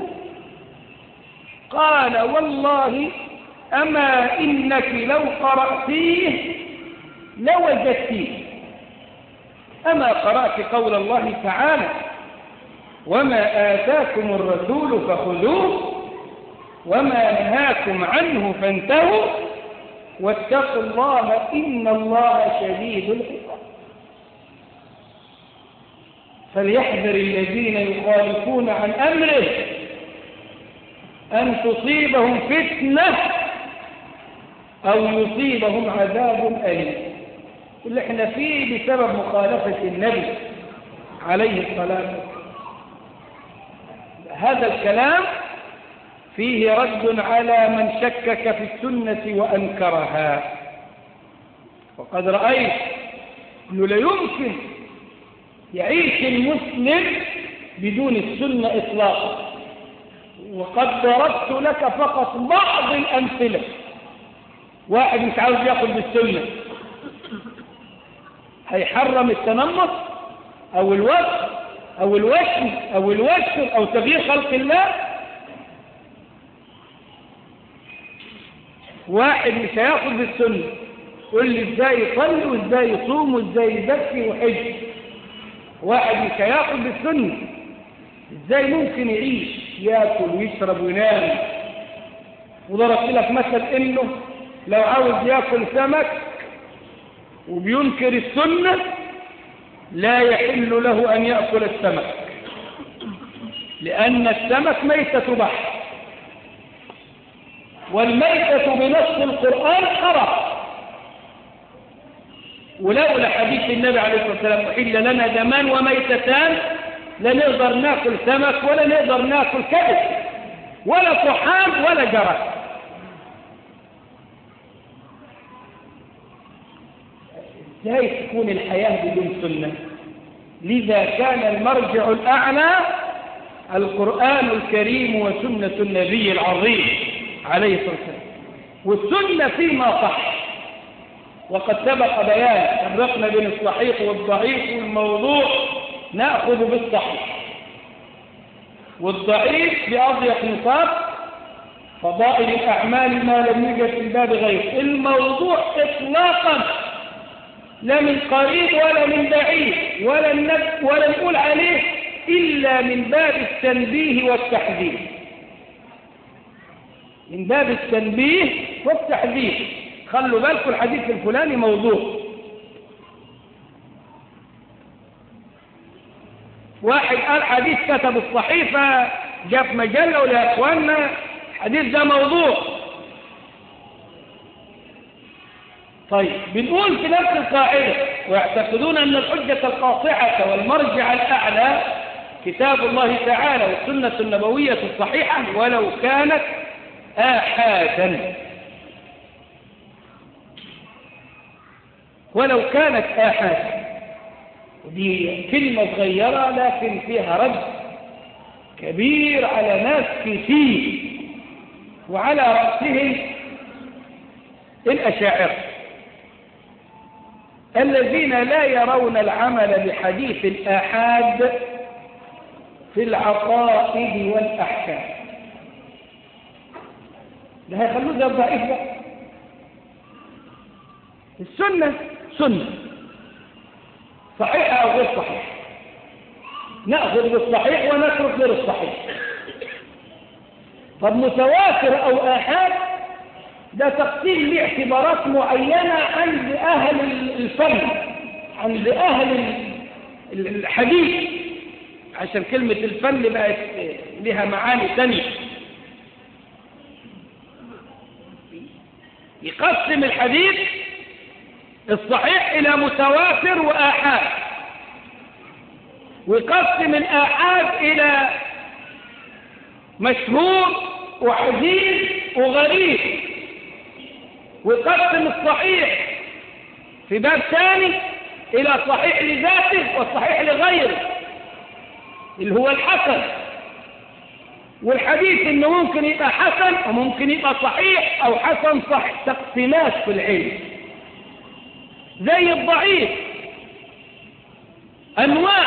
[SPEAKER 1] قال والله أما إنك لو قرأتيه لوجدتيه أما قرأت قول الله تعالى وما آتاكم الرسول فخذوه وما نهاكم عنه فانتهوا واتقوا الله إن الله شديد العقاب فليحذر الذين يخالفون عن أمره أن تصيبهم فتنة أو يصيبهم عذاب أليم اللي احنا فيه بسبب مخالفة النبي عليه الصلاة والسلام هذا الكلام فيه رد على من شكك في السنة وأنكرها وقد رأيت أنه لا يمكن يعيش المسلم بدون السنة إطلاقا وقد ضربت لك فقط بعض الأمثلة واحد مش عاوز ياكل بالسنة هيحرم التنمط أو الوصف أو الوشم أو الوشم أو تغيير خلق الله واحد مش هياخد بالسنة قول لي ازاي يصلي وازاي يصوم وازاي يزكي وحج واحد مش هياخد بالسنة ازاي ممكن يعيش ياكل ويشرب وينام وضربت لك مثل انه لو عاوز ياكل سمك وبينكر السنة لا يحل له أن يأكل السمك لأن السمك ميتة بحر والميتة بنص القرآن حرام ولولا حديث النبي عليه الصلاة والسلام أحل لنا دمان وميتتان لا نقدر ناكل سمك ولا نقدر ناكل كبد ولا طحام ولا جرس ازاي تكون الحياة بدون سنة لذا كان المرجع الأعلى القرآن الكريم وسنة النبي العظيم عليه الصلاة والسلام والسنة فيما صح وقد سبق بيان فرقنا بين الصحيح والضعيف والموضوع نأخذ بالصحيح والضعيف بأضيق نصاب فضائل الأعمال ما لم يوجد في الباب غيره الموضوع إطلاقا لا من قريب ولا من بعيد ولا, ولا نقول عليه إلا من باب التنبيه والتحذير من باب التنبيه والتحذير خلوا بالكم الحديث الفلاني موضوع واحد قال حديث كتب الصحيفة جاء مجلة ولا أخواننا الحديث ده موضوع طيب بنقول في نفس القاعدة ويعتقدون أن الحجة القاطعة والمرجع الأعلى كتاب الله تعالى والسنة النبوية الصحيحة ولو كانت آحادا ولو كانت آحادا ودي كلمة صغيرة لكن فيها رد كبير على ناس كثير وعلى رأسهم الأشاعرة الذين لا يرون العمل بحديث الآحاد في العقائد والأحكام ده هيخلوه زي الضعيف ده السنة سنة صحيحة أو غير صحيحة نأخذ بالصحيح ونترك غير الصحيح طب متواتر أو آحاد ده تقسيم لاعتبارات معينة عند أهل الفن عند أهل الحديث عشان كلمة الفن بقت لها معاني ثانية يقسم الحديث الصحيح إلى متواتر وآحاد ويقسم الآحاد إلى مشهور وعزيز وغريب ويقسم الصحيح في باب ثاني إلى صحيح لذاته والصحيح لغيره اللي هو الحسن والحديث انه ممكن يبقى حسن وممكن يبقى صحيح او حسن صح تقسيمات في العلم زي الضعيف انواع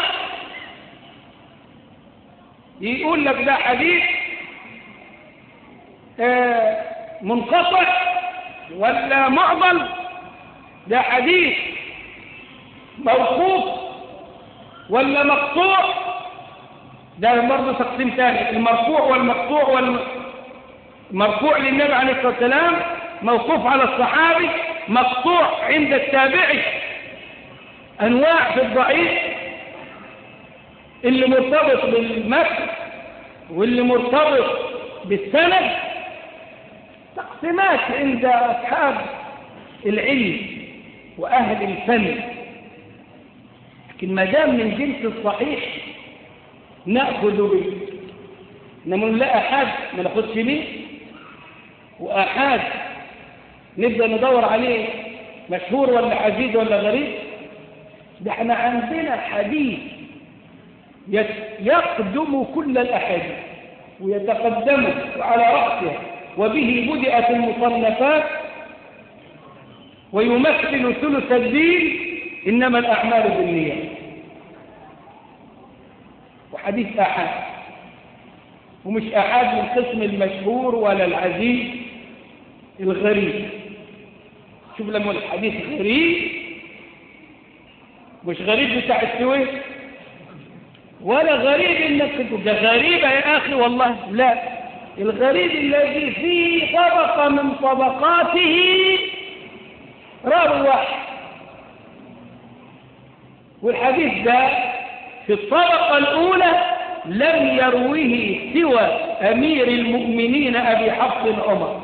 [SPEAKER 1] يقول لك ده حديث آه منقطع ولا معضل ده حديث موقوف ولا مقطوع ده برضه تقسيم ثاني المرفوع والمقطوع مرفوع للنبي عليه الصلاة والسلام موقوف على الصحابي مقطوع عند التابعي أنواع في الضعيف اللي مرتبط بالمتن واللي مرتبط بالسند تقسيمات عند أصحاب العلم وأهل الفن لكن ما دام من جنس الصحيح نأخذ به إنما لا أحد ما ناخذش به وأحد نبدأ ندور عليه مشهور ولا عزيز ولا غريب ده احنا عندنا حديث يقدم كل الأحاديث ويتقدم على رأسها وبه بدأت المصنفات ويمثل ثلث الدين إنما الأعمال بالنيات وحديث أحد ومش أحد من قسم المشهور ولا العزيز الغريب شوف لما الحديث غريب مش غريب بتاع السويس ولا غريب انك ده غريبة يا اخي والله لا الغريب الذي في طبقة من طبقاته راوي واحد والحديث ده في الطبقة الأولى لم يروه سوى أمير المؤمنين أبي حفص عمر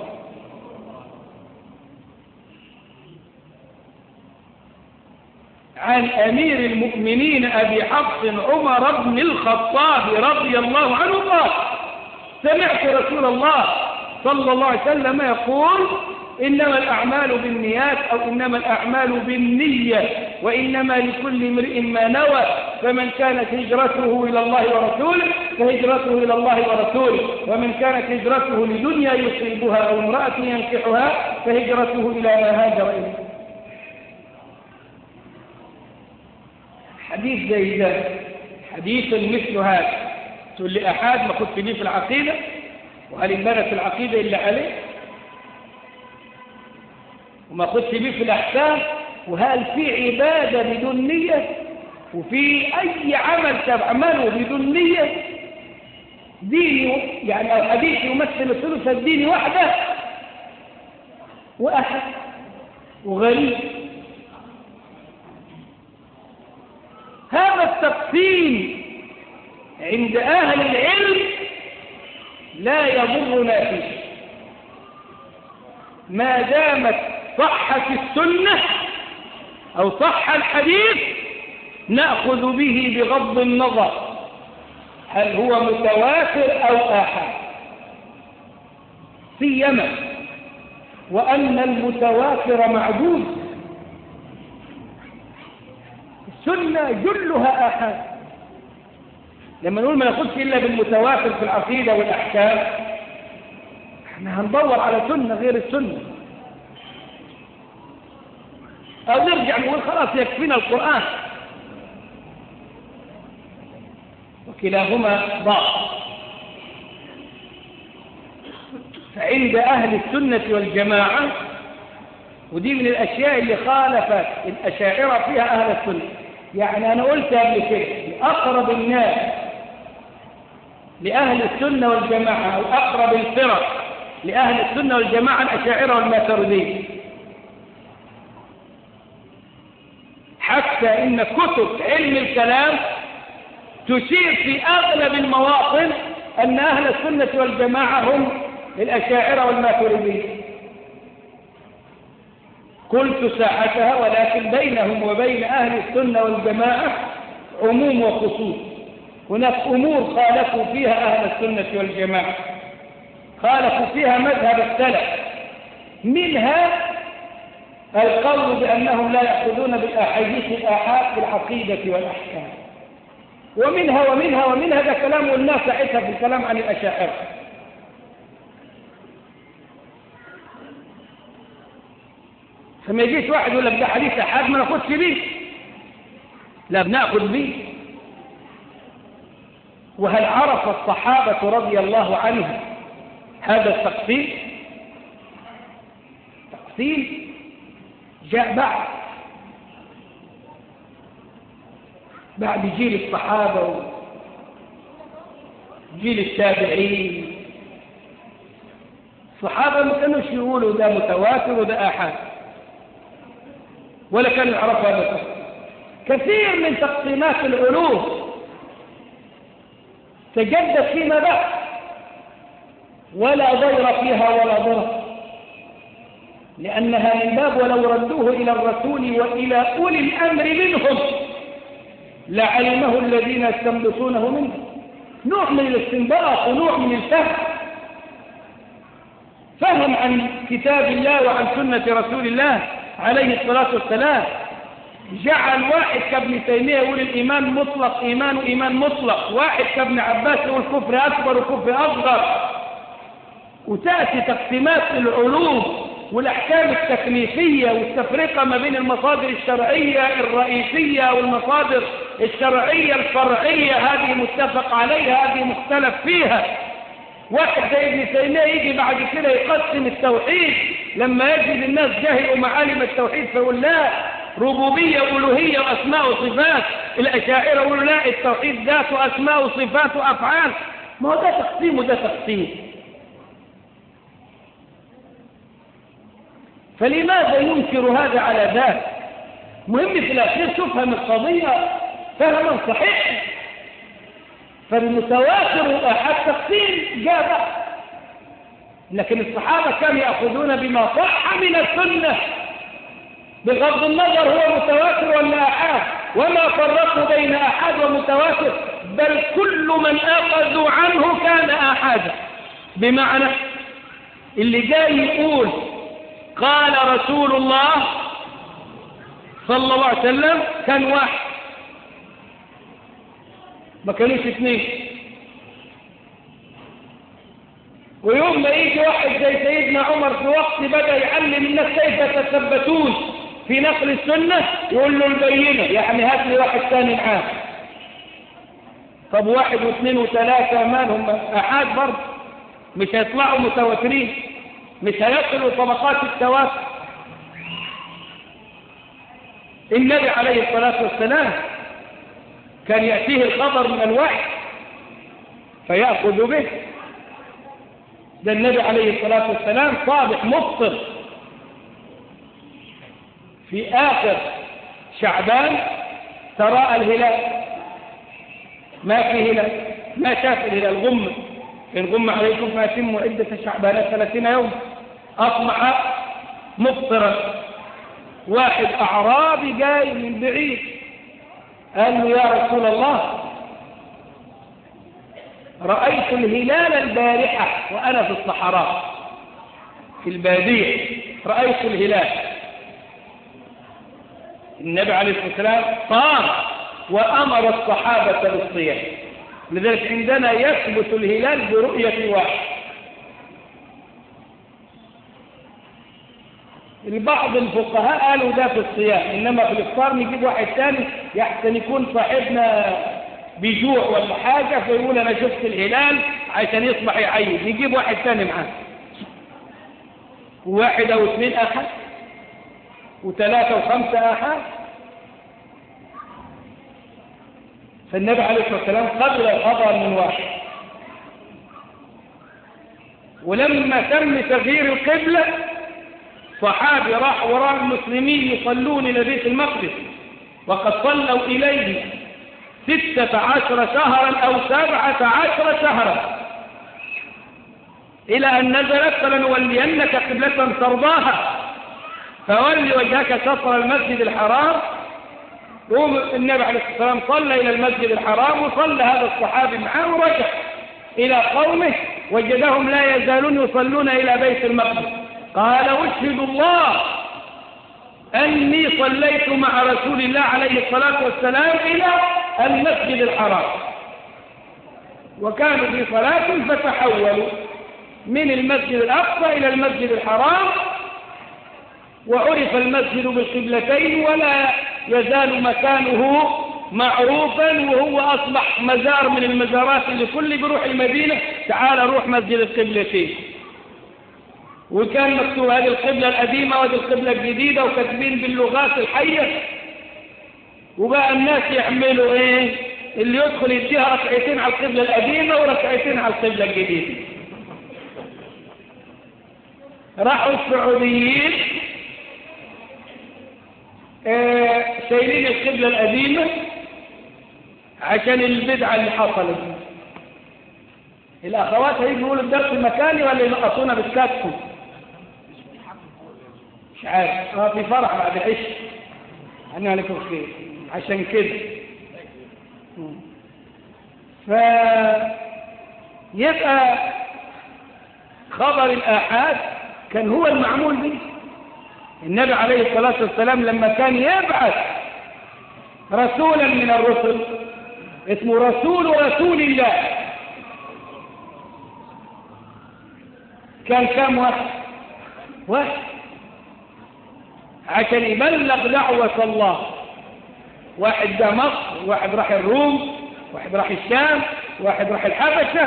[SPEAKER 1] عن أمير المؤمنين أبي حفص عمر بن الخطاب رضي الله عنه قال سمعت رسول الله صلى الله عليه وسلم يقول إنما الأعمال بالنيات أو إنما الأعمال بالنية وإنما لكل امرئ ما نوى فمن كانت هجرته إلى الله ورسوله فهجرته إلى الله ورسوله ومن كانت هجرته لدنيا يصيبها أو امرأة ينكحها فهجرته إلى ما هاجر إليه حديث زي ده حديث مثل هذا تقول لي أحد ما كنت ليه في العقيدة وهل انبنت العقيدة إلا عليه وما خدش بيه في الأحكام وهل في عبادة بدون نية وفي أي عمل تعمله بدون نية ديني يعني الحديث يمثل الثلث الديني وحده وأحد وغريب هذا التقسيم عند أهل العلم لا يضرنا فيه ما دامت صحت السنة أو صح الحديث نأخذ به بغض النظر هل هو متواتر أو آحاد سيما وأن المتواتر معدود السنة جلها آحاد لما نقول ما ناخذش إلا بالمتواتر في العقيدة والأحكام احنا هندور على سنة غير السنة أو نرجع نقول خلاص يكفينا القرآن وكلاهما ضعف فعند أهل السنة والجماعة ودي من الأشياء اللي خالفت الأشاعرة فيها أهل السنة يعني أنا قلت قبل كده أقرب الناس لأهل السنة والجماعة أو أقرب الفرق لأهل السنة والجماعة الأشاعرة والماتريدية حتى إن كتب علم الكلام تشير في أغلب المواطن أن أهل السنة والجماعة هم الأشاعرة والماتريدية قلت ساعتها ولكن بينهم وبين أهل السنة والجماعة عموم وخصوص هناك أمور خالفوا فيها أهل السنة والجماعة خالفوا فيها مذهب السلف منها القول بأنهم لا يأخذون بالأحاديث الآحاد في العقيدة والأحكام ومنها ومنها ومنها ده كلام الناس ساعتها في الكلام عن الأشاعرة فما يجيش واحد يقول لك ده حديث أحاد ما ناخدش بيه لا بناخذ بيه وهل عرف الصحابة رضي الله عنهم هذا التقسيم تقسيم جاء بعد بعد جيل الصحابة وجيل التابعين الصحابة ما كانوش يقولوا ده متواتر وده آحاد ولا كانوا يعرفوا هذا كثير من تقسيمات العلوم تجدد فيما بعد ولا ضير فيها ولا ضرر لأنها من باب ولو ردوه إلى الرسول وإلى أولي الأمر منهم لعلمه الذين يستنبطونه منه نوع من الاستنباط ونوع من الفهم فهم عن كتاب الله وعن سنة رسول الله عليه الصلاة والسلام جعل واحد كابن تيمية يقول الإيمان مطلق إيمان إيمان مطلق واحد كابن عباس يقول كفر أكبر وكفر أصغر وتأتي تقسيمات العلوم والأحكام التكليفية والتفرقة ما بين المصادر الشرعية الرئيسية والمصادر الشرعية الفرعية هذه متفق عليها هذه مختلف فيها واحد زي ابن تيمية يجي بعد كده يقسم التوحيد لما يجد الناس جهلوا معالم التوحيد فيقول لا ربوبية ألوهية وأسماء وصفات الأشاعرة يقولوا لا التوحيد ذات وأسماء وصفات وأفعال ما هو ده تقسيم وده تقسيم فلماذا ينكر هذا على ذاك مهم في الأخير تفهم القضية فهما صحيحا فالمتواتر والآحاد تقسيم جاء لكن الصحابة كانوا يأخذون بما صح من السنة بغض النظر هو متواتر ولا آحاد وما فرقوا بين آحاد ومتواتر بل كل من أخذوا عنه كان آحادا بمعنى اللي جاي يقول قال رسول الله صلى الله عليه وسلم كان واحد ما كانوش اثنين ويوم ما يجي واحد زي سيدنا عمر في وقت بدأ يعلم الناس كيف يتثبتون في نقل السنة يقول له البينة يعني هات لي واحد ثاني معاه طب واحد واثنين وثلاثة مالهم أحاد برضه مش هيطلعوا متواترين مش هيصلوا طبقات التواتر النبي عليه الصلاة والسلام كان يأتيه الخبر من الوحي فيأخذ به ده النبي عليه الصلاة والسلام صادق مبصر في آخر شعبان تراءى الهلال ما في هلال ما شاف الهلال غمة إن غم عليكم فأتموا عدة شعبان ثلاثين يوم أطمع مفطرا واحد أعرابي جاي من بعيد قال له يا رسول الله رأيت الهلال البارحة وأنا في الصحراء في البادية رأيت الهلال النبي عليه الصلاة والسلام صام وأمر الصحابة بالصيام لذلك عندنا يثبت الهلال برؤية واحد البعض الفقهاء قالوا ده في الصيام إنما في الإفطار نجيب واحد ثاني يحسن يكون صاحبنا بجوع ولا حاجة فيقول أنا شفت الهلال عشان يصبح يعيد نجيب واحد ثاني معاه واحد أو اثنين أحد وثلاثة وخمسة أحد فالنبي عليه الصلاة والسلام قبل الخبر من واحد ولما تم تغيير القبلة صحابي راح وراء المسلمين يصلون إلى بيت المقدس وقد صلوا إليه ستة عشر شهرا أو سبعة عشر شهرا إلى أن نزلت فلنولينك قبلة ترضاها فول وجهك شطر المسجد الحرام قوم النبي عليه الصلاة والسلام صلى إلى المسجد الحرام وصلى هذا الصحابي معه ورجع إلى قومه وجدهم لا يزالون يصلون إلى بيت المقدس قال أشهد الله أني صليت مع رسول الله عليه الصلاة والسلام إلى المسجد الحرام وكانوا في صلاة فتحولوا من المسجد الأقصى إلى المسجد الحرام وعرف المسجد بالقبلتين ولا يزال مكانه معروفا وهو أصبح مزار من المزارات اللي كل بروح المدينة تعال روح مسجد القبلتين وكان مكتوب هذه القبلة القديمة وهذه القبلة الجديدة وكاتبين باللغات الحية وبقى الناس يعملوا ايه اللي يدخل يديها ركعتين على القبلة القديمة وركعتين على القبلة الجديدة راحوا السعوديين آه، شايلين القبلة القديمة عشان البدعة اللي حصلت الأخوات هيجوا يقولوا الدرس المكاني ولا ينقصونا بالكتف مش عارف اه في فرح بعد العشاء عني عليكم خير عشان كده ف يبقى خبر الآحاد كان هو المعمول به النبي عليه الصلاة والسلام لما كان يبعث رسولا من الرسل اسمه رسول رسول الله كان كم واحد واحد عشان يبلغ دعوة الله واحد ده مصر واحد راح الروم واحد راح الشام واحد راح الحبشة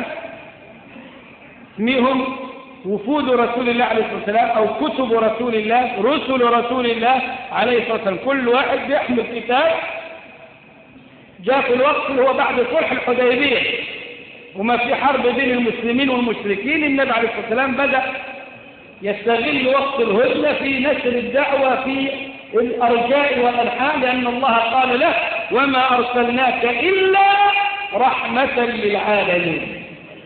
[SPEAKER 1] اسميهم وفود رسول الله عليه الصلاة والسلام أو كتب رسول الله رسل رسول الله عليه الصلاة والسلام كل واحد بيحمل كتاب جاء في الوقت اللي هو بعد صلح الحديبية وما في حرب بين المسلمين والمشركين النبي عليه الصلاة والسلام بدأ يستغل وقت الهدنة في نشر الدعوة في الأرجاء والأنحاء لأن الله قال له وما أرسلناك إلا رحمة للعالمين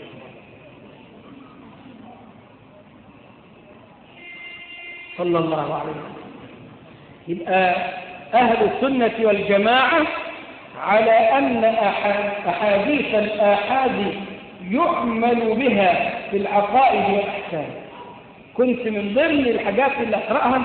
[SPEAKER 1] صلى الله عليه وسلم يبقى أهل السنة والجماعة على أن أحاديث الآحاد يعمل بها في العقائد والأحكام كنت من ضمن الحاجات اللي أقرأها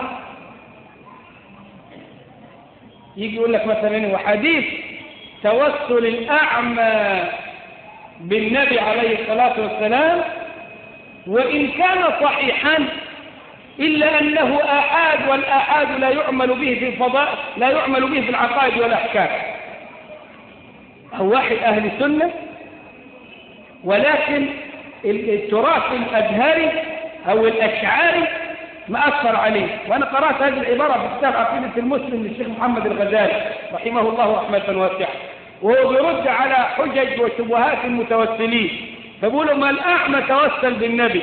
[SPEAKER 1] يجي يقول لك مثلا وحديث توسل الأعمى بالنبي عليه الصلاة والسلام وإن كان صحيحا إلا أنه آحاد والآحاد لا يعمل به في الفضاء لا يعمل به في العقائد والأحكام هو واحد أهل السنة ولكن التراث الأزهري أو الأشعاري مأثر عليه وأنا قرأت هذه العبارة في كتاب عقيدة المسلم للشيخ محمد الغزالي رحمه الله رحمة واسعة وهو بيرد على حجج وشبهات المتوسلين فبيقولوا ما الأعمى توسل بالنبي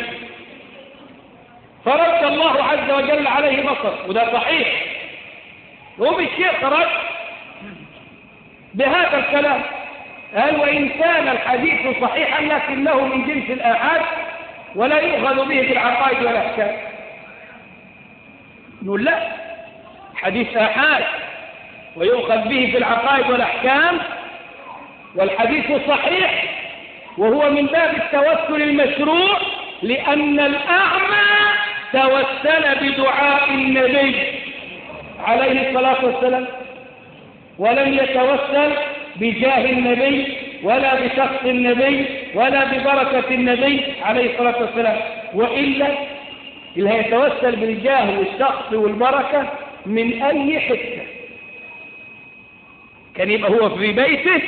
[SPEAKER 1] فرد الله عز وجل عليه بصر وده صحيح وبالشيخ رد بهذا الكلام قال وإن كان الحديث صحيحا لكنه من جنس الآحاد ولا يؤخذ به في العقائد والأحكام نقول لا حديث آحاد ويؤخذ به في العقائد والأحكام والحديث صحيح وهو من باب التوسل المشروع لأن الأعمى توسل بدعاء النبي عليه الصلاة والسلام ولم يتوسل بجاه النبي ولا بشخص النبي ولا ببركة النبي عليه الصلاة والسلام وإلا اللي هيتوسل بالجاه والشخص والبركة من أي حتة كان يبقى هو في بيته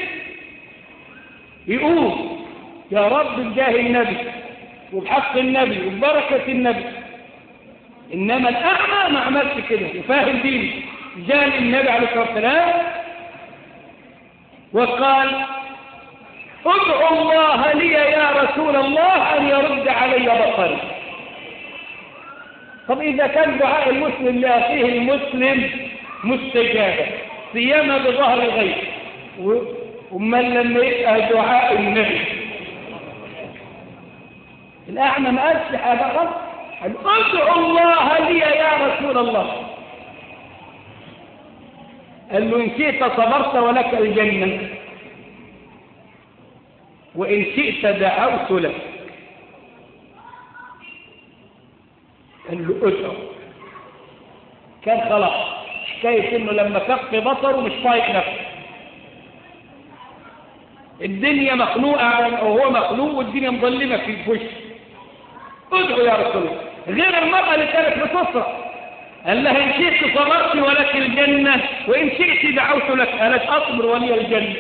[SPEAKER 1] يقول يا رب بجاه النبي وبحق النبي وببركة النبي إنما الأعمى ما عملش كده وفاهم دينه جاء النبي عليه الصلاة والسلام وقال ادعو الله لي يا رسول الله أن يرد علي بصري طب إذا كان دعاء المسلم لأخيه المسلم مستجابة سيما بظهر الغيب ومن لما يبقى دعاء النبي الأعمى ما قالش حاجة غلط ادعو الله لي يا رسول الله قال له إن شئت صبرت ولك الجنة وإن شئت دعوت لك قال له ادعو كان خلاص حكاية انه لما كف بصره مش طايق نفسه الدنيا مخنوقة وهو مخنوق والدنيا مظلمة في وشه ادعو يا رسول الله غير المرأة اللي كانت بتصرخ قال لها إن شئت صبرت ولك الجنة وإن شئت دعوت لك قالت أصبر ولي الجنة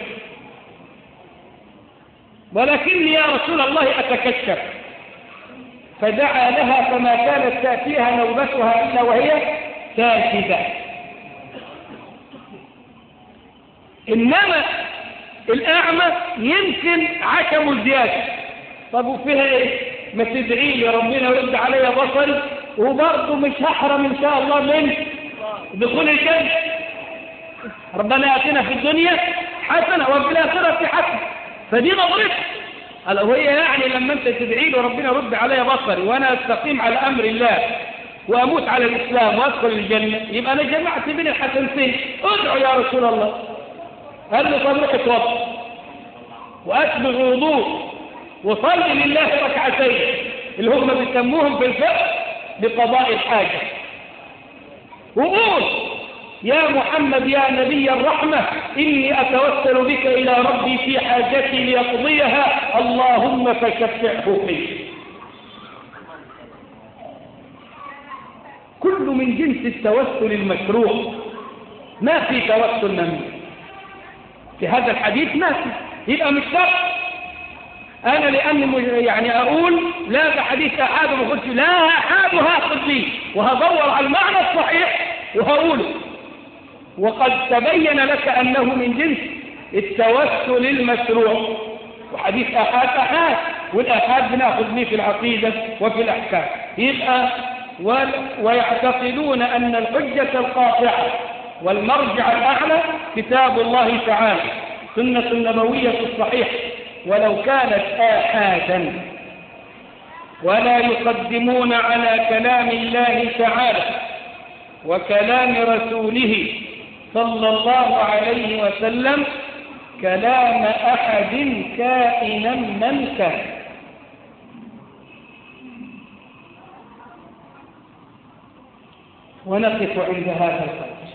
[SPEAKER 1] ولكني يا رسول الله أتكشف فدعا لها فما كانت تأتيها نوبتها إلا وهي كاشفة إنما الأعمى يمكن عشم زيادة طب وفيها إيه ما تدعي لي ربنا يرد علي بصري وبرضه مش هحرم إن شاء الله من دخول الجنة ربنا يأتينا في الدنيا حسنة وفي الآخرة حسنة فدي نظرتها قال وهي يعني لما انت تدعي له ربنا رد علي بصري وانا استقيم على امر الله واموت على الاسلام وادخل الجنه يبقى انا جمعت بين الحسنتين ادعو يا رسول الله قال له طب روح اتوضا واسبغ وضوء وصلي لله ركعتين اللي هم بيسموهم في الفقه بقضاء الحاجه وقول يا محمد يا نبي الرحمة إني أتوسل بك إلى ربي في حاجتي ليقضيها اللهم فشفعه فيه كل من جنس التوسل المشروع ما في توسل نمي في هذا الحديث ما في يبقى مش شرط أنا لأني يعني أقول لا ده حديث أحد وما لا أحد هاخذ لي وهدور على المعنى الصحيح وهقوله وقد تبين لك أنه من جنس التوسل المشروع وحديث أحاد أحاد والأحاد بناخذ به في العقيدة وفي الأحكام يبقى ويعتقدون أن الحجة القاطعة والمرجع الأعلى كتاب الله تعالى سنة النبوية الصحيحة ولو كانت آحادا ولا يقدمون على كلام الله تعالى وكلام رسوله صلى الله عليه وسلم كلام أحد كائنا من كان ونقف عند هذا القدر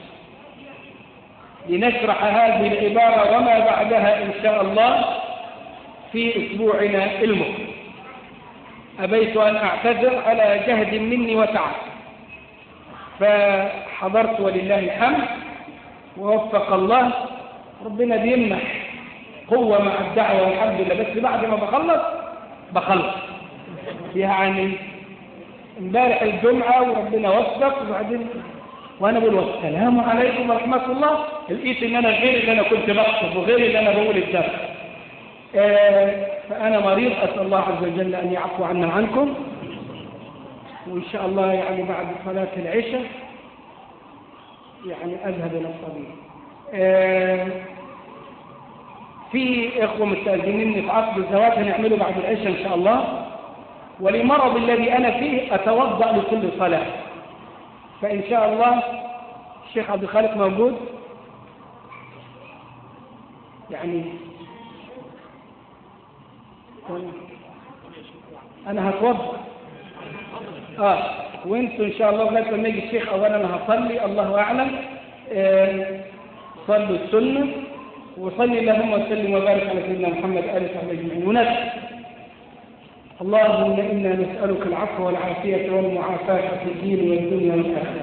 [SPEAKER 1] لنشرح هذه العبارة وما بعدها إن شاء الله في أسبوعنا المقبل أبيت أن أعتذر على جهد مني وتعب فحضرت ولله الحمد ووفق الله ربنا بيمنح قوة مع الدعوة والحمد لله بس بعد ما بخلص بخلص يعني امبارح الجمعة وربنا وفق وبعدين وانا بقول والسلام عليكم ورحمة الله لقيت ان انا غير اللي انا كنت بكتب وغير اللي انا بقول الدرس آه فانا مريض اسال الله عز وجل ان يعفو عنا عنكم وان شاء الله يعني بعد صلاة العشاء يعني اذهب الى الطبيب آه في اخوة مستأذنين في عقد الزواج هنعمله بعد العشاء ان شاء الله ولمرض الذي انا فيه اتوضأ لكل صلاة فإن شاء الله الشيخ عبد الخالق موجود يعني أنا هتوضأ آه وانتوا إن شاء الله لغاية لما يجي الشيخ أولا أنا هصلي الله أعلم آه صلوا السنة وصلي اللهم وسلم وبارك على سيدنا محمد آله وصحبه أجمعين ونسأل اللهم إنا نسألك العفو والعافية والمعافاة في الدين والدنيا والآخرة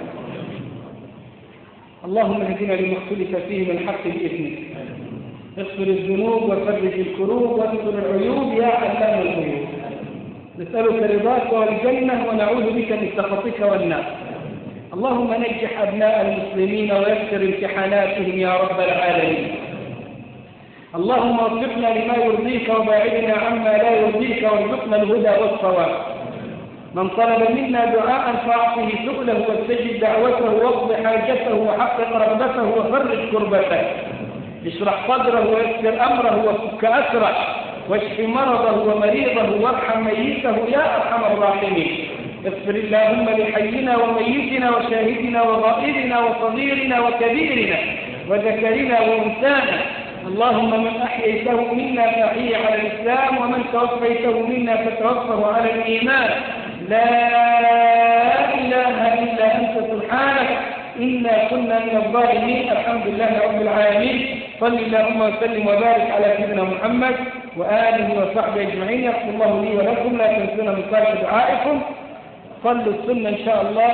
[SPEAKER 1] اللهم اهدنا لما اختلف فيه من حق بإذنك اغفر الذنوب وفرج الكروب واستر العيوب يا علام الغيوب نسألك رضاك والجنة ونعوذ بك من سخطك والنار اللهم نجح أبناء المسلمين ويسر امتحاناتهم يا رب العالمين اللهم وفقنا لما يرضيك وباعدنا عما لا يرضيك وارزقنا الهدى والصواب من طلب منا دعاء فاعطه سؤله واستجب دعوته واقض حاجته وحقق رغبته وفرج كربته اشرح صدره ويسر امره وفك اسره واشف مرضه ومريضه وارحم ميته يا ارحم الراحمين اغفر اللهم لحينا وميتنا وشاهدنا وغائبنا وصغيرنا وكبيرنا وذكرنا وانثانا اللهم من أحييته منا فأحيي على الإسلام ومن توفيته منا فتوفه على الإيمان لا إله إلا أنت سبحانك إنا كنا من الظالمين الحمد لله رب العالمين صل اللهم وسلم وبارك على سيدنا محمد وآله وصحبه أجمعين يغفر الله لي ولكم لا تنسونا من صالح دعائكم صلوا السنة إن شاء الله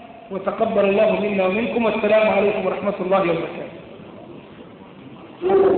[SPEAKER 1] وتقبل الله منا ومنكم والسلام عليكم ورحمة الله وبركاته